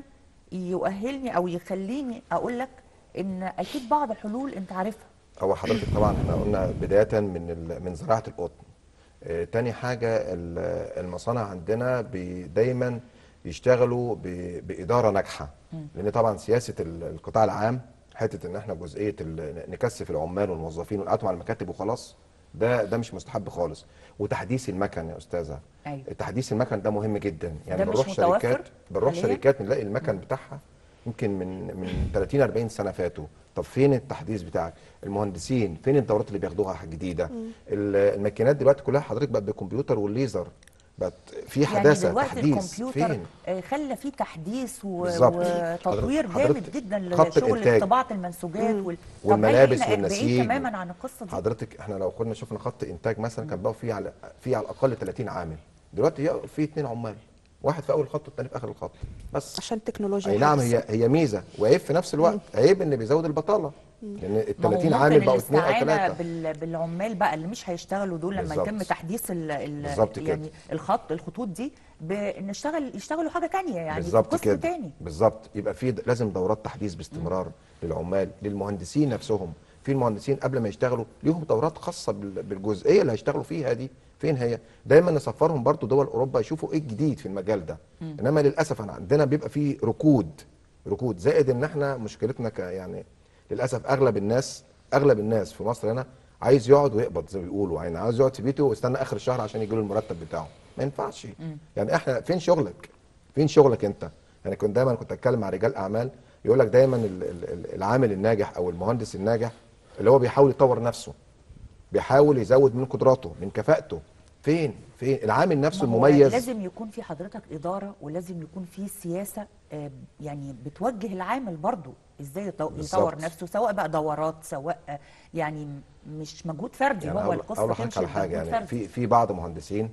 يؤهلني او يخليني اقول لك ان اكيد بعض الحلول انت عارفها هو حضرتك طبعا احنا قلنا بدايه من ال- من زراعه القطن آه، تاني حاجه ال- المصانع عندنا بي- دايما يشتغلوا ب- باداره ناجحه لان طبعا سياسه ال- القطاع العام حته ان احنا جزئيه ال- نكثف العمال والموظفين ونقعدهم على المكاتب وخلاص ده ده مش مستحب خالص وتحديث المكن يا استاذه ايوه تحديث المكن ده مهم جدا يعني ده مش بنروح متوفر شركات بنروح حالياً؟ شركات بنلاقي المكن بتاعها يمكن من من 30 40 سنه فاتوا طب فين التحديث بتاعك المهندسين فين الدورات اللي بياخدوها جديده ال- الماكينات دلوقتي كلها حضرتك بقت بالكمبيوتر والليزر بقت في حداثه يعني دلوقتي تحديث الكمبيوتر فين آه، خلى فيه تحديث و... بالظبط. وتطوير حضرتك- جامد جدا خط لشغل الإنتاج. طباعه المنسوجات وال... طب هل والملابس إحنا بعيد والنسيج تماما عن القصه دي حضرتك احنا لو كنا شفنا خط انتاج مثلا كان بقى فيه على فيه على الاقل 30 عامل دلوقتي هي- في اثنين عمال واحد في اول الخط والثاني في اخر الخط بس عشان التكنولوجيا اي نعم الحديثة. هي هي ميزه وعيب في نفس الوقت عيب ان بيزود البطاله لان ال ما هو 30 ممكن عامل بقوا اثنين او الاستعانة ثلاثه بال... بالعمال بقى اللي مش هيشتغلوا دول لما بالظبط. يتم تحديث ال... ال... بالظبط كده. يعني الخط الخطوط دي بان نشتغل يشتغلوا حاجه تانية يعني في بالظبط قسم كده تاني بالظبط يبقى في د- لازم دورات تحديث باستمرار للعمال للمهندسين نفسهم في المهندسين قبل ما يشتغلوا ليهم دورات خاصه بال- بالجزئيه اللي هيشتغلوا فيها دي فين هي دايما نسفرهم برضو دول اوروبا يشوفوا ايه الجديد في المجال ده انما للاسف أنا عندنا بيبقى في ركود ركود زائد ان احنا مشكلتنا ك يعني للاسف اغلب الناس اغلب الناس في مصر هنا عايز يقعد ويقبض زي ما بيقولوا يعني عايز يقعد في بيته ويستنى اخر الشهر عشان يجي له المرتب بتاعه ما ينفعش يعني احنا فين شغلك فين شغلك انت يعني كنت دايما كنت اتكلم مع رجال اعمال يقول لك دايما ال- ال- ال- العامل الناجح او المهندس الناجح اللي هو بيحاول يطور نفسه بيحاول يزود من قدراته من كفاءته فين فين العامل نفسه ما هو المميز لازم يكون في حضرتك إدارة ولازم يكون في سياسة آه، يعني بتوجه العامل برضو ازاي يطو- بالظبط. يطور نفسه سواء بقى دورات سواء آه، يعني مش مجهود فردي يعني هو أقول- القصة اقول لحضرتك تمشي على حاجه بمجهود يعني فردي. في في بعض مهندسين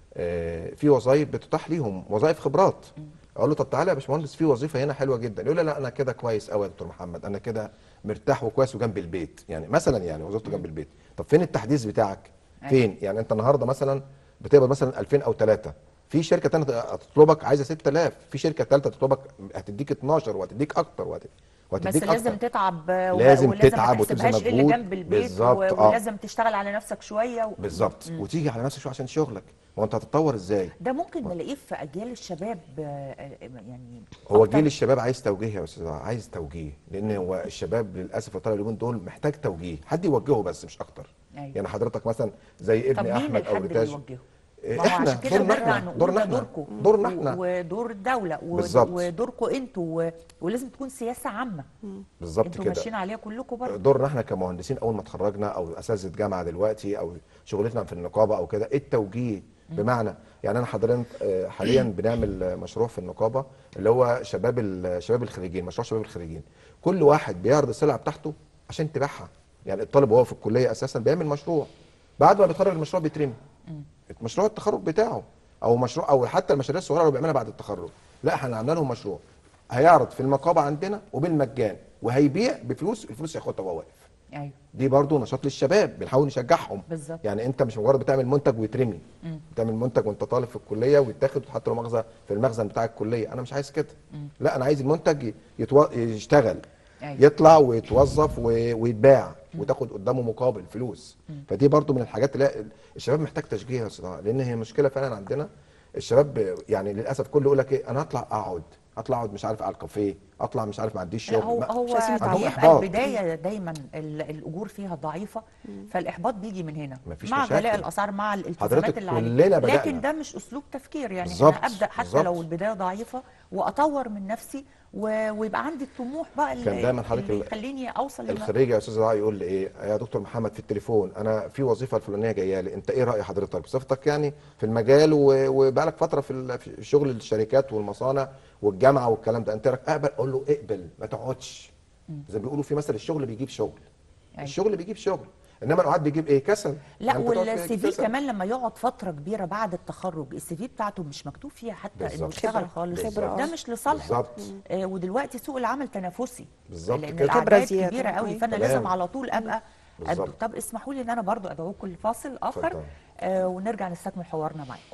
آه، في وظائف بتتاح ليهم وظائف خبرات اقول له طب تعالى يا باشمهندس في وظيفه هنا حلوه جدا يقول لي لا انا كده كويس قوي يا دكتور محمد انا كده مرتاح وكويس وجنب البيت يعني مثلا يعني وظيفته جنب البيت طب فين التحديث بتاعك أيوة. فين يعني انت النهارده مثلا بتقبض مثلا 2000 او 3 في شركه ثانيه هتطلبك عايزه 6000 في شركه ثالثه تطلبك هتديك 12 وهتديك اكتر وهت- بس وهتديك لازم اكتر تتعب آه، و- لازم ولازم تتعب ما وتبذل تحسبهاش إيه اللي مجهود. جنب البيت بالظبط، و- آه. ولازم تشتغل على نفسك شوية و... بالظبط مم. وتيجي على نفسك شويه عشان شغلك ما هو انت هتتطور ازاي ده ممكن نلاقيه في اجيال الشباب آه، آه، يعني هو أكتر. جيل الشباب عايز توجيه يا استاذ عايز توجيه لان هو الشباب للاسف الطالب اليومين دول محتاج توجيه حد يوجهه بس مش اكتر أيوة. يعني حضرتك مثلا زي طب ابن مين احمد او الحد اللي ريتاج يوجهه؟ إيه، ما هو احنا عشان كده دورنا بنرجع احنا نقول دورنا ده احنا دوركم دورنا و- احنا ودور الدولة و- بالظبط. ودوركم انتوا و- ولازم تكون سياسة عامة بالظبط انتوا كده ماشيين عليها كلكم برضه دورنا احنا كمهندسين اول ما اتخرجنا او اساتذه جامعه دلوقتي او شغلتنا في النقابه او كده التوجيه بمعنى يعني انا حضرتك آه، حاليا بنعمل آه، مشروع في النقابه اللي هو شباب ال- شباب الخريجين مشروع شباب الخريجين كل واحد بيعرض السلعه بتاعته عشان تبيعها يعني الطالب وهو في الكليه اساسا بيعمل مشروع بعد ما بيتخرج المشروع بيترمي مشروع التخرج بتاعه او مشروع او حتى المشاريع الصغيره اللي بيعملها بعد التخرج لا احنا عملنا لهم مشروع هيعرض في النقابه عندنا وبالمجان وهيبيع بفلوس الفلوس ياخدها وهو واقف ايوه دي برضو نشاط للشباب بنحاول نشجعهم بالظبط. يعني انت مش مجرد بتعمل منتج ويترمي مم. بتعمل منتج وانت طالب في الكليه ويتاخد وتحط له مغزى في المخزن بتاع الكليه انا مش عايز كده لا انا عايز المنتج يتو... يشتغل أيوة. يطلع ويتوظف و... ويتباع وتاخد قدامه مقابل فلوس مم. فدي برضو من الحاجات اللي الشباب محتاج تشجيع يا استاذ عمر، لان هي مشكله فعلا عندنا الشباب يعني للاسف كله يقول لك ايه انا اطلع اقعد اطلع اقعد مش عارف على الكافيه اطلع مش عارف ما عنديش لا شغل هو ما- هو عندهم بيبقى احباط البدايه دايما ال- الاجور فيها ضعيفه فالاحباط بيجي من هنا مفيش مع مشاكل. غلاء الاسعار مع الالتزامات حضرتك اللي عليك كلنا بدأنا. لكن ده مش اسلوب تفكير يعني بالظبط، انا ابدا حتى بالظبط. لو البدايه ضعيفه واطور من نفسي و- ويبقى عندي الطموح بقى اللي, كان دايما حضرتك اللي ال- يخليني اوصل لما- الخريج يا استاذ دعاء يقول لي ايه يا دكتور محمد في التليفون انا في وظيفه الفلانيه جايه لي انت ايه راي حضرتك بصفتك يعني في المجال و- وبقالك فتره في ال- في شغل الشركات والمصانع والجامعه والكلام ده انت إيه رأيك؟ اقبل اقول له اقبل ما تقعدش زي ما بيقولوا في مثل الشغل بيجيب شغل أيوة. الشغل بيجيب شغل انما القعاد بيجيب ايه كسل لا يعني أنت تقعد والسي في كسل. كمان لما يقعد فتره كبيره بعد التخرج السي في بتاعته مش مكتوب فيها حتى انه بالظبط. اشتغل خبرة. خالص خبرة، ده آه. مش لصالحه بالظبط. آه ودلوقتي سوق العمل تنافسي بالظبط لان كده. خبرة الاعداد زيادة. كبيره قوي أيوة. فانا تمام. لازم على طول ابقى بالظبط. أد... طب اسمحوا لي ان انا برضو ادعوكم لفاصل اخر اتفضل. آه ونرجع نستكمل حوارنا معاكم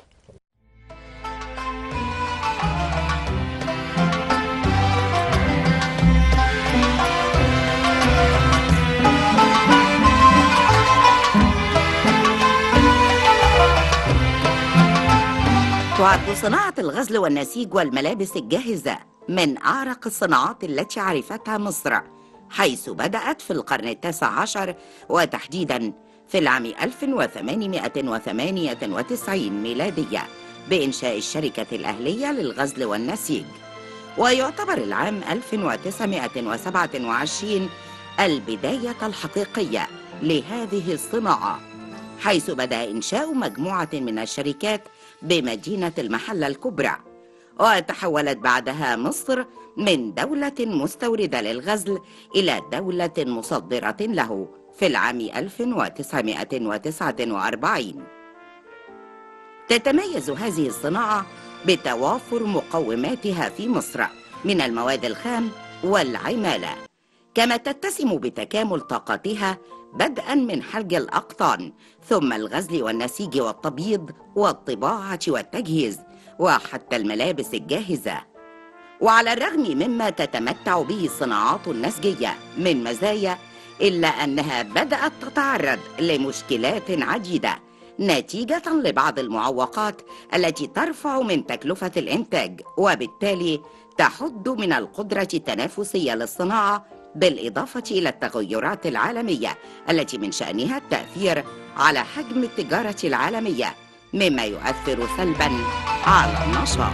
تعد صناعة الغزل والنسيج والملابس الجاهزة من أعرق الصناعات التي عرفتها مصر حيث بدأت في القرن التاسع عشر وتحديدا في العام 1898 ميلادية بإنشاء الشركة الأهلية للغزل والنسيج ويعتبر العام 1927 البداية الحقيقية لهذه الصناعة حيث بدأ إنشاء مجموعة من الشركات بمدينة المحلة الكبرى وتحولت بعدها مصر من دولة مستوردة للغزل إلى دولة مصدرة له في العام 1949 تتميز هذه الصناعة بتوافر مقوماتها في مصر من المواد الخام والعمالة كما تتسم بتكامل طاقتها بدءا من حلج الأقطان ثم الغزل والنسيج والتبييض والطباعة والتجهيز وحتى الملابس الجاهزة وعلى الرغم مما تتمتع به الصناعات النسجية من مزايا إلا أنها بدأت تتعرض لمشكلات عديدة نتيجة لبعض المعوقات التي ترفع من تكلفة الإنتاج وبالتالي تحد من القدرة التنافسية للصناعة بالإضافة إلى التغيرات العالمية التي من شأنها التأثير على حجم التجارة العالمية مما يؤثر سلبا على النشاط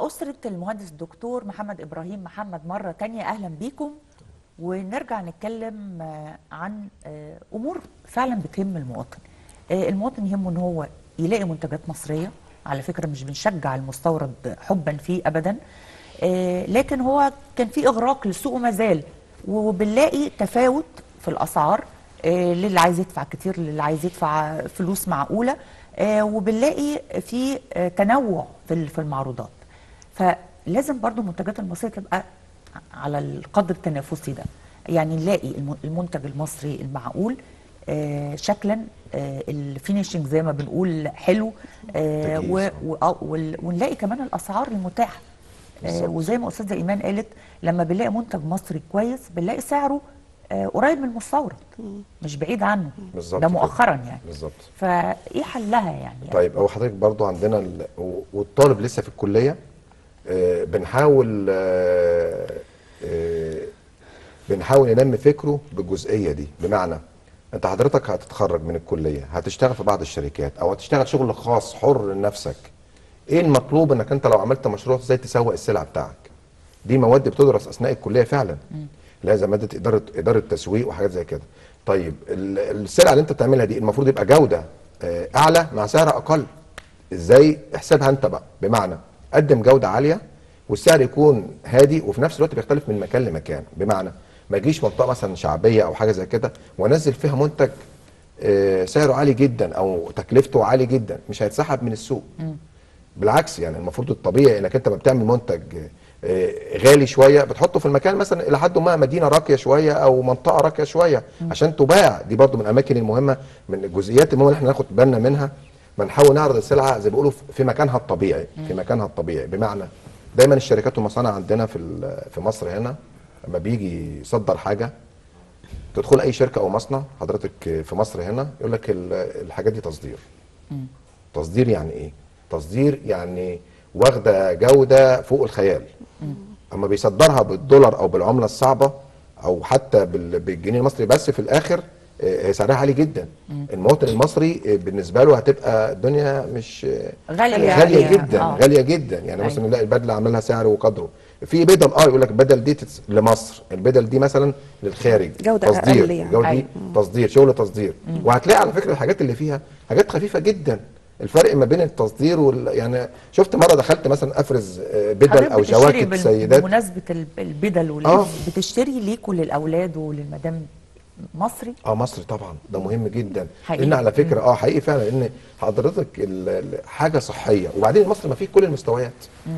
أسرة المهندس الدكتور محمد إبراهيم محمد مرة تانية أهلا بيكم ونرجع نتكلم آه، عن آه، أمور فعلا بتهم المواطن آه، المواطن يهمه إن هو يلاقي منتجات مصرية على فكرة مش بنشجع المستورد حبا فيه أبدا آه، لكن هو كان في إغراق للسوق وما زال وبنلاقي تفاوت في الأسعار آه، للي عايز يدفع كتير للي عايز يدفع فلوس معقولة آه، وبنلاقي في آه، تنوع في ال- في المعروضات فلازم برضو المنتجات المصرية تبقى على القدر التنافسي ده يعني نلاقي الم- المنتج المصري المعقول آه، شكلا آه، الفينيشنج زي ما بنقول حلو آه، تجهيز. و- و- آه، وال- ونلاقي كمان الاسعار المتاحه آه، بالظبط. وزي ما استاذه ايمان قالت لما بنلاقي منتج مصري كويس بنلاقي سعره آه، قريب من المستورد مش بعيد عنه بالظبط ده كده. مؤخرا يعني بالظبط فايه حلها يعني طيب هو حضرتك برضو عندنا ال... و- والطالب لسه في الكليه آه، بنحاول آه، آه، بنحاول ننمي فكره بالجزئيه دي بمعنى انت حضرتك هتتخرج من الكليه هتشتغل في بعض الشركات او هتشتغل شغل خاص حر لنفسك ايه المطلوب انك انت لو عملت مشروع ازاي تسوق السلعه بتاعك دي مواد بتدرس اثناء الكليه فعلا اللي هي زي ماده اداره اداره تسويق وحاجات زي كده طيب ال- السلعه اللي انت بتعملها دي المفروض يبقى جوده آه، اعلى مع سعر اقل ازاي احسبها انت بقى بمعنى قدم جوده عاليه والسعر يكون هادي وفي نفس الوقت بيختلف من مكان لمكان بمعنى ما اجيش منطقه مثلا شعبيه او حاجه زي كده وانزل فيها منتج آه، سعره عالي جدا او تكلفته عالي جدا مش هيتسحب من السوق بالعكس يعني المفروض الطبيعي انك انت ما بتعمل منتج آه، غالي شويه بتحطه في المكان مثلا الى حد ما مدينه راقيه شويه او منطقه راقيه شويه عشان تباع دي برضو من الاماكن المهمه من الجزئيات المهمه اللي احنا ناخد بالنا منها بنحاول نعرض السلعه زي ما بيقولوا في مكانها الطبيعي في مكانها الطبيعي بمعنى دايما الشركات والمصانع عندنا في ال- في مصر هنا لما بيجي يصدر حاجه تدخل اي شركه او مصنع حضرتك في مصر هنا يقول لك ال- الحاجات دي تصدير تصدير يعني ايه تصدير يعني واخده جوده فوق الخيال اما بيصدرها بالدولار او بالعمله الصعبه او حتى بال- بالجنيه المصري بس في الاخر آه، سعرها عالي جدا المواطن المصري آه، بالنسبه له هتبقى الدنيا مش آه، غاليه غاليه يعني. جدا آه. غاليه جدا يعني مثلا أيوة. نلاقي البدله عاملها سعر وقدره في بدل اه يقول لك البدل دي تتس- لمصر البدل دي مثلا للخارج جودة تصدير أقل يعني. جودة أيوة. تصدير شغل تصدير وهتلاقي على فكره الحاجات اللي فيها حاجات خفيفه جدا الفرق ما بين التصدير وال يعني شفت مره دخلت مثلا افرز آه، بدل حضرتك او بتشتري جواكت بال- سيدات بمناسبه ال- البدل واللبس آه. بتشتري ليك وللاولاد وللمدام مصري اه مصر طبعا ده مهم جدا حقيقي. لان على فكره اه حقيقي فعلا ان حضرتك ال- ال- حاجه صحيه وبعدين مصر ما فيه كل المستويات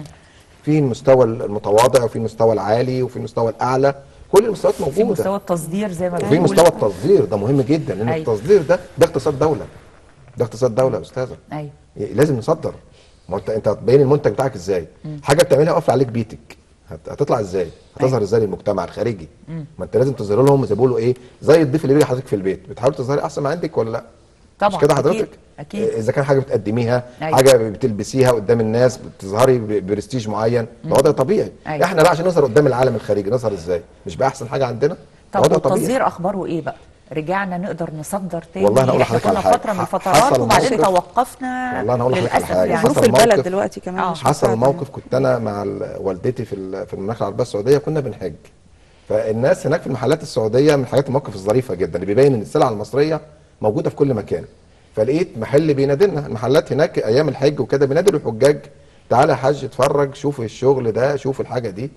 في المستوى المتواضع وفي المستوى العالي وفي المستوى الاعلى كل المستويات في موجوده مستوى التصدير زي ما وفي بنقول مستوى التصدير ده مهم جدا لان أيوة. التصدير ده ده اقتصاد دوله ده اقتصاد دوله يا استاذه ايوه لازم نصدر ما انت انت هتبين المنتج بتاعك ازاي حاجه بتعملها قافله عليك بيتك هت- هتطلع ازاي هتظهر ازاي للمجتمع الخارجي ما انت لازم تظهر لهم زي ما بيقولوا ايه زي الضيف اللي بيجي حضرتك في البيت بتحاول تظهري احسن ما عندك ولا لا طبعا مش كده أكيد، حضرتك أكيد. إيه، اذا كان حاجه بتقدميها أيوة. حاجه بتلبسيها قدام الناس بتظهري ب- برستيج معين ده وضع طبيعي أيوة. احنا بقى عشان نظهر قدام العالم الخارجي نظهر ازاي مش بقى احسن حاجه عندنا ده طب وضع طبيعي والتصدير اخباره ايه بقى رجعنا نقدر نصدر تاني والله أنا أقول احنا لحضرتك كنا على حاجة. فتره من ح- الفترات حصل وبعدين موقف. توقفنا والله أنا أقول لحضرتك على للاسف حاجة. يعني ظروف حصل البلد موقف- دلوقتي كمان آه. مش حصل مساعدة. موقف كنت انا مع ال- والدتي في ال- في المملكه العربيه السعوديه كنا بنحج فالناس هناك في المحلات السعوديه من الحاجات المواقف الظريفه جدا اللي بيبين ان السلع المصريه موجوده في كل مكان فلقيت محل بينادلنا المحلات هناك ايام الحج وكده بينادلوا الحجاج تعالى يا حاج اتفرج شوف الشغل ده شوف الحاجه دي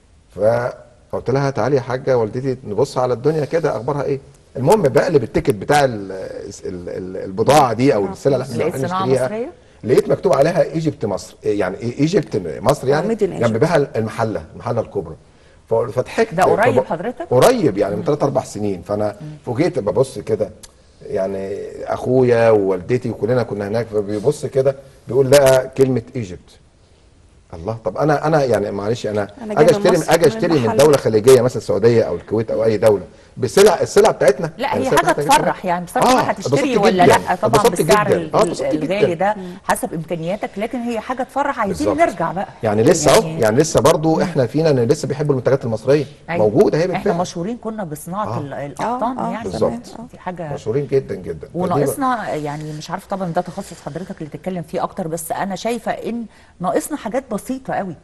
فقلت لها تعالي يا حاجه والدتي نبص على الدنيا كده اخبارها ايه المهم بقلب التيكت بتاع ال ال ال البضاعه دي او السلع اللي احنا لقيت رايحين صناعه نشتريها مصريه لقيت مكتوب عليها ايجيبت مصر إيه يعني ايه ايجيبت مصر يعني Made in Egypt. جنب بها المحله المحله الكبرى ف- فضحكت ده قريب فب- حضرتك؟ قريب يعني من 3 4 سنين فانا فوجئت ببص كده يعني اخويا ووالدتي وكلنا كنا هناك فبيبص كده بيقول لقى كلمه ايجيبت الله طب انا انا يعني معلش انا أنا جاي اجي من اشتري مصر، اجي من اشتري من المحل. دوله خليجيه مثلا السعوديه او الكويت او اي دوله بسلع السلع بتاعتنا لا يعني هي السلع حاجه بتاعتنا تفرح يعني بصراحه آه، هتشتري اتبسطت ولا جداً، لا طبعا اتبسطت بالسعر جداً. ال- آه، ال- اتبسطت جداً. الغالي ده حسب امكانياتك لكن هي حاجه تفرح عايزين بالظبط. نرجع بقى يعني لسه اهو يعني لسه برضو احنا فينا إن لسه بيحبوا المنتجات المصريه أيوة. موجوده هي احنا بالفعل مشهورين كنا بصناعه آه. ال- الاقطان آه، آه، يعني بالظبط. دي حاجه مشهورين جدا جدا فدي وناقصنا يعني مش عارفه طبعا ده تخصص حضرتك اللي تتكلم فيه اكتر بس انا شايفه ان ناقصنا حاجات بسيطه قوي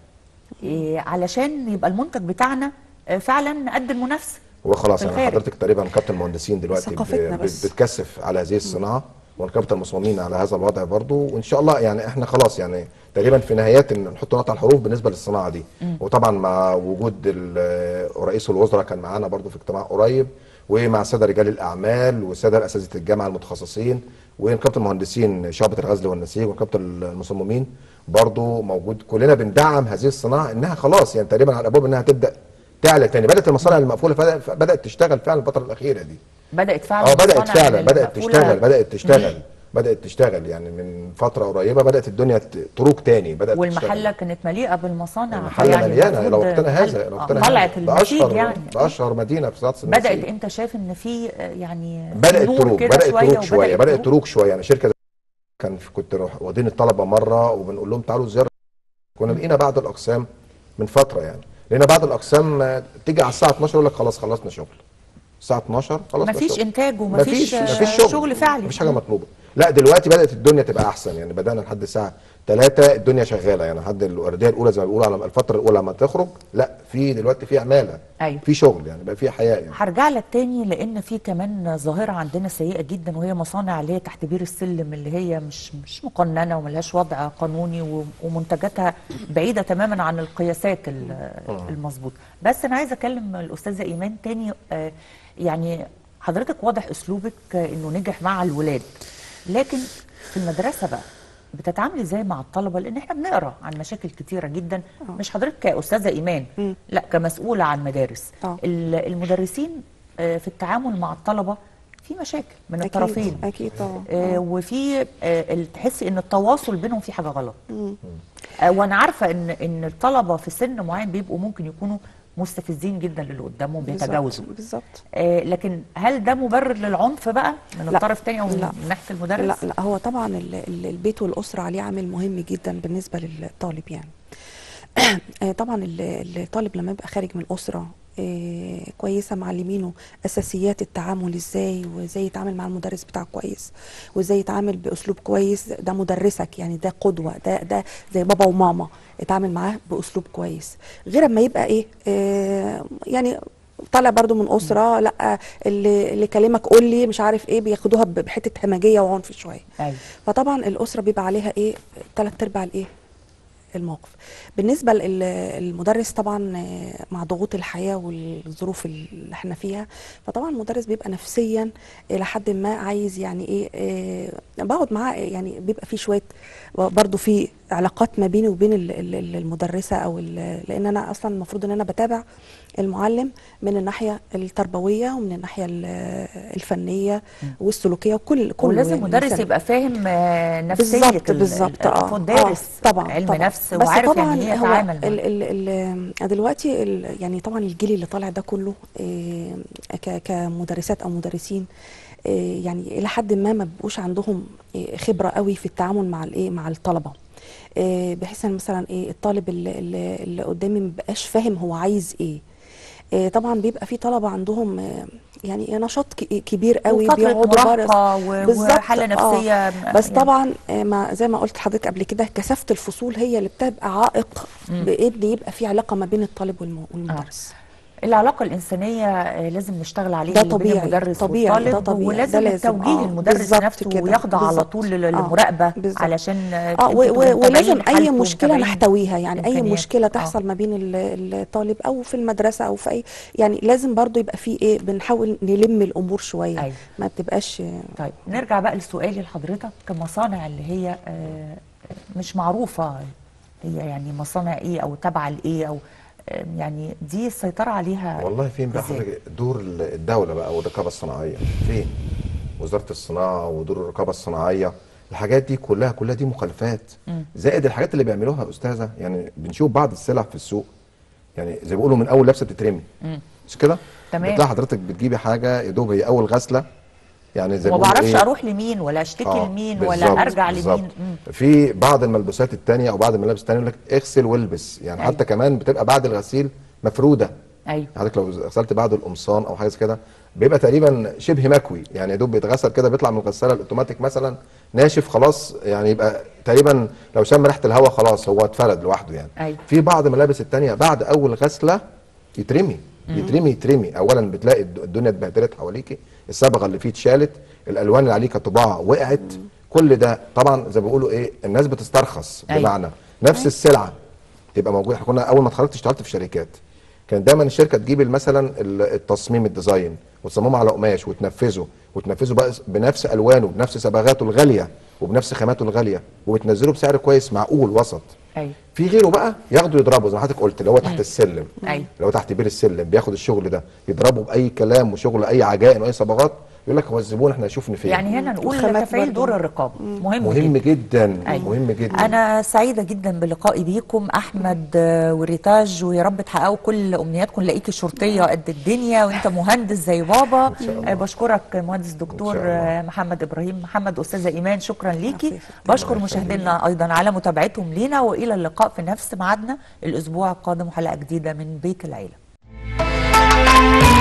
إيه علشان يبقى المنتج بتاعنا آه، فعلا قد المنافسه هو خلاص في يعني الخارج. حضرتك تقريبا كابتن المهندسين دلوقتي ب- ثقافتنا ب- بس. بتكثف على هذه الصناعه ونكابتن المصممين على هذا الوضع برضو وان شاء الله يعني احنا خلاص يعني تقريبا في نهايات ان نحط نقطه على الحروف بالنسبه للصناعه دي وطبعا مع وجود ال- رئيس الوزراء كان معانا برضو في اجتماع قريب ومع الساده رجال الاعمال والساده اساتذه الجامعه المتخصصين ونقابه المهندسين شعبه الغزل والنسيج ونقابه المصممين برضو موجود كلنا بندعم هذه الصناعه انها خلاص يعني تقريبا على الابواب انها تبدا تعلى تاني بدات المصانع المقفوله بدأ- بدات تشتغل فعلا الفتره الاخيره دي بدات فعلا اه بدات المصانع فعلا بدات المقفولة تشتغل بدات تشتغل بدات تشتغل يعني من فتره قريبه بدات الدنيا ت- تروج تاني بدات والمحله كانت مليئه بالمصانع المحله يعني مليانه المفروض لو وقتنا هذا محل- لو آه، وقتنا طلعت هذا النسيج باشهر يعني باشهر مدينه في صناعه بدات النسيج انت شايف ان في آه، يعني بدات نور تروج كده بدات تروج وبدأت شويه بدات تروج شويه يعني شركه كان في كنت روح- واخدين الطلبه مره وبنقول لهم تعالوا زياره كنا لقينا بعض الاقسام من فتره يعني لقينا بعض الاقسام آه، تيجي على الساعه 12 يقول لك خلاص خلصنا شغل الساعه 12 خلاص مفيش انتاج ومفيش مفيش آه، مفيش شغل شغل فعلي مفيش حاجه مطلوبه لا دلوقتي بدات الدنيا تبقى احسن يعني بدانا لحد الساعه 3 الدنيا شغاله يعني لحد الورديه الاولى زي ما بيقولوا على الفتره الاولى لما تخرج لا في دلوقتي في عماله ايوه في شغل يعني بقى في حياه يعني هرجع لك تاني لان في كمان ظاهره عندنا سيئه جدا وهي مصانع اللي هي تحت بير السلم اللي هي مش مش مقننه وملهاش وضع قانوني و- ومنتجاتها بعيده تماما عن القياسات ال- المظبوطه بس انا عايزه اكلم الاستاذه ايمان تاني آه، يعني حضرتك واضح اسلوبك آه، انه نجح مع الولاد لكن في المدرسه بقى بتتعاملي ازاي مع الطلبه لان احنا بنقرا عن مشاكل كتيره جدا مش حضرتك كاستاذه ايمان مم. لا كمسؤوله عن مدارس آه. ال- المدرسين آه، في التعامل مع الطلبه في مشاكل من الطرفين اكيد اكيد طبعا آه، آه. وفي آه، ال- تحسي ان التواصل بينهم في حاجه غلط مم. آه، وانا عارفه ان ان الطلبه في سن معين بيبقوا ممكن يكونوا مستفزين جدا للي قدامهم بيتجاوزوا بالظبط بالظبط آه، لكن هل ده مبرر للعنف بقى من لا. الطرف الثاني او لا. من ناحيه المدرس لا لا هو طبعا ال- ال- البيت والاسره عليه عامل مهم جدا بالنسبه للطالب يعني آه، طبعا ال- الطالب لما يبقى خارج من اسره آه، كويسه معلمينه اساسيات التعامل ازاي وازاي يتعامل مع المدرس بتاعه كويس وازاي يتعامل باسلوب كويس ده مدرسك يعني ده قدوه ده ده زي بابا وماما اتعامل معاه باسلوب كويس غير اما يبقى ايه آه، يعني طالع برضو من اسره لا اللي اللي كلمك قول لي مش عارف ايه بياخدوها ب- بحته همجيه وعنف شويه أيوة. فطبعا الاسره بيبقى عليها ايه ثلاث ارباع الايه الموقف بالنسبه للمدرس طبعا آه، مع ضغوط الحياه والظروف اللي احنا فيها فطبعا المدرس بيبقى نفسيا الى حد ما عايز يعني ايه آه، بقعد معاه يعني بيبقى في شويه برضو في علاقات ما بيني وبين ال- ال- ال- المدرسه او ال- لان انا اصلا المفروض ان انا بتابع المعلم من الناحيه التربويه ومن الناحيه ال- الفنيه والسلوكيه وكل كل ولازم يعني مدرس مثلاً. يبقى فاهم آه، نفسيه بالظبط ال- بالظبط ال- اه دارس آه طبعا علم طبعا. نفس بس وعارف طبعا يعني ايه هو يتعامل مع ال ال ال دلوقتي ال يعني طبعا الجيل اللي طالع ده كله آه، ك- كمدرسات او مدرسين آه، يعني الى حد ما ما بيبقوش عندهم آه، خبره قوي في التعامل مع الايه مع الطلبه آه، بحيث ان مثلا ايه الطالب اللي, اللي, اللي قدامي ما بقاش فاهم هو عايز ايه آه، طبعا بيبقى في طلبه عندهم آه، يعني نشاط ك- كبير قوي وفترة بيقعدوا مراهقة برس و- بالظبط، وحالة آه. نفسية بس يعني. طبعا آه، ما زي ما قلت لحضرتك قبل كده كثافه الفصول هي اللي بتبقى عائق مم. بان يبقى في علاقه ما بين الطالب والم- والمدرس العلاقة الإنسانية آه، لازم نشتغل عليها ده اللي بين طبيعي، المدرس طبيعي، والطالب ده طبيعي، ولازم ده لازم، التوجيه آه، المدرس بالظبط نفسه كده، يخضع على بالظبط. طول لل- آه، للمراقبة بالظبط. علشان آه، اه و- انتوا و- متابعين ولازم اي حالته مشكله ومتابعين نحتويها يعني اي إمكانيات. مشكله آه. تحصل ما بين ال- الطالب او في المدرسه او في اي يعني لازم برضو يبقى في ايه بنحاول نلم الامور شويه أيوة. ما بتبقاش طيب نرجع بقى لسؤالي لحضرتك كمصانع اللي هي آه، مش معروفة هي يعني مصانع ايه او تابعة لايه او آه، يعني دي السيطرة عليها والله فين بقى إزاي؟ حضرتك دور الدوله بقى والرقابه الصناعيه فين وزاره الصناعه ودور الرقابه الصناعيه الحاجات دي كلها كلها دي مخالفات مم. زائد الحاجات اللي بيعملوها يا استاذه يعني بنشوف بعض السلع في السوق يعني زي ما بيقولوا من اول لبسه بتترمي مم. مش كده تمام. بتلاقي حضرتك بتجيبي حاجه يا دوب هي اول غسله يعني زي وما ما بيقولوا بعرفش إيه؟ اروح لمين ولا اشتكي آه، لمين بالظبط، ولا ارجع بالظبط. لمين مم. في بعض الملبوسات التانية او بعض الملابس التانية يقول لك اغسل والبس يعني أيوة. حتى كمان بتبقى بعد الغسيل مفروده ايوه حضرتك لو غسلت بعد القمصان او حاجه زي كده بيبقى تقريبا شبه مكوي يعني يا دوب بيتغسل كده بيطلع من الغساله الاوتوماتيك مثلا ناشف خلاص يعني يبقى تقريبا لو شم ريحه الهواء خلاص هو اتفرد لوحده يعني ايوه في بعض ملابس التانية بعد اول غسله يترمي يترمي يترمي اولا بتلاقي الد- الدنيا اتبهدلت حواليكي الصبغه اللي فيه اتشالت الالوان اللي عليه كطباعه وقعت كل ده طبعا زي ما بيقولوا ايه الناس بتسترخص أيوة. بمعنى نفس السلعه تبقى موجوده احنا كنا اول ما اتخرجت اشتغلت في شركات كانت دايما الشركه تجيب مثلا ال- التصميم الديزاين وتصممه على قماش وتنفذه وتنفذه بقى بنفس الوانه بنفس صبغاته الغاليه وبنفس خاماته الغاليه وبتنزله بسعر كويس معقول وسط ايوه في غيره بقى ياخده يضربه زي ما حضرتك قلت اللي هو تحت السلم ايوه اللي هو تحت بير السلم بياخد الشغل ده يضربه باي كلام وشغل اي عجائن واي صبغات يقول لك هو الزبون احنا هيشوفني فين يعني هنا نقول الخامات تفعيل برضو. دور الرقابه مهم, مهم جدا جدا أيوة. مهم جدا انا سعيده جدا بلقائي بيكم احمد آه، وريتاج ويا رب تحققوا كل امنياتكم نلاقيكي شرطيه قد الدنيا وانت مهندس زي بابا إن شاء الله. آه، بشكرك مهندس دكتور إن شاء الله. آه، محمد ابراهيم محمد استاذه ايمان شكرا ليكي عفوا. بشكر مشاهدينا ايضا على متابعتهم لينا والى اللقاء في نفس ميعادنا الاسبوع القادم وحلقه جديده من بيت العيله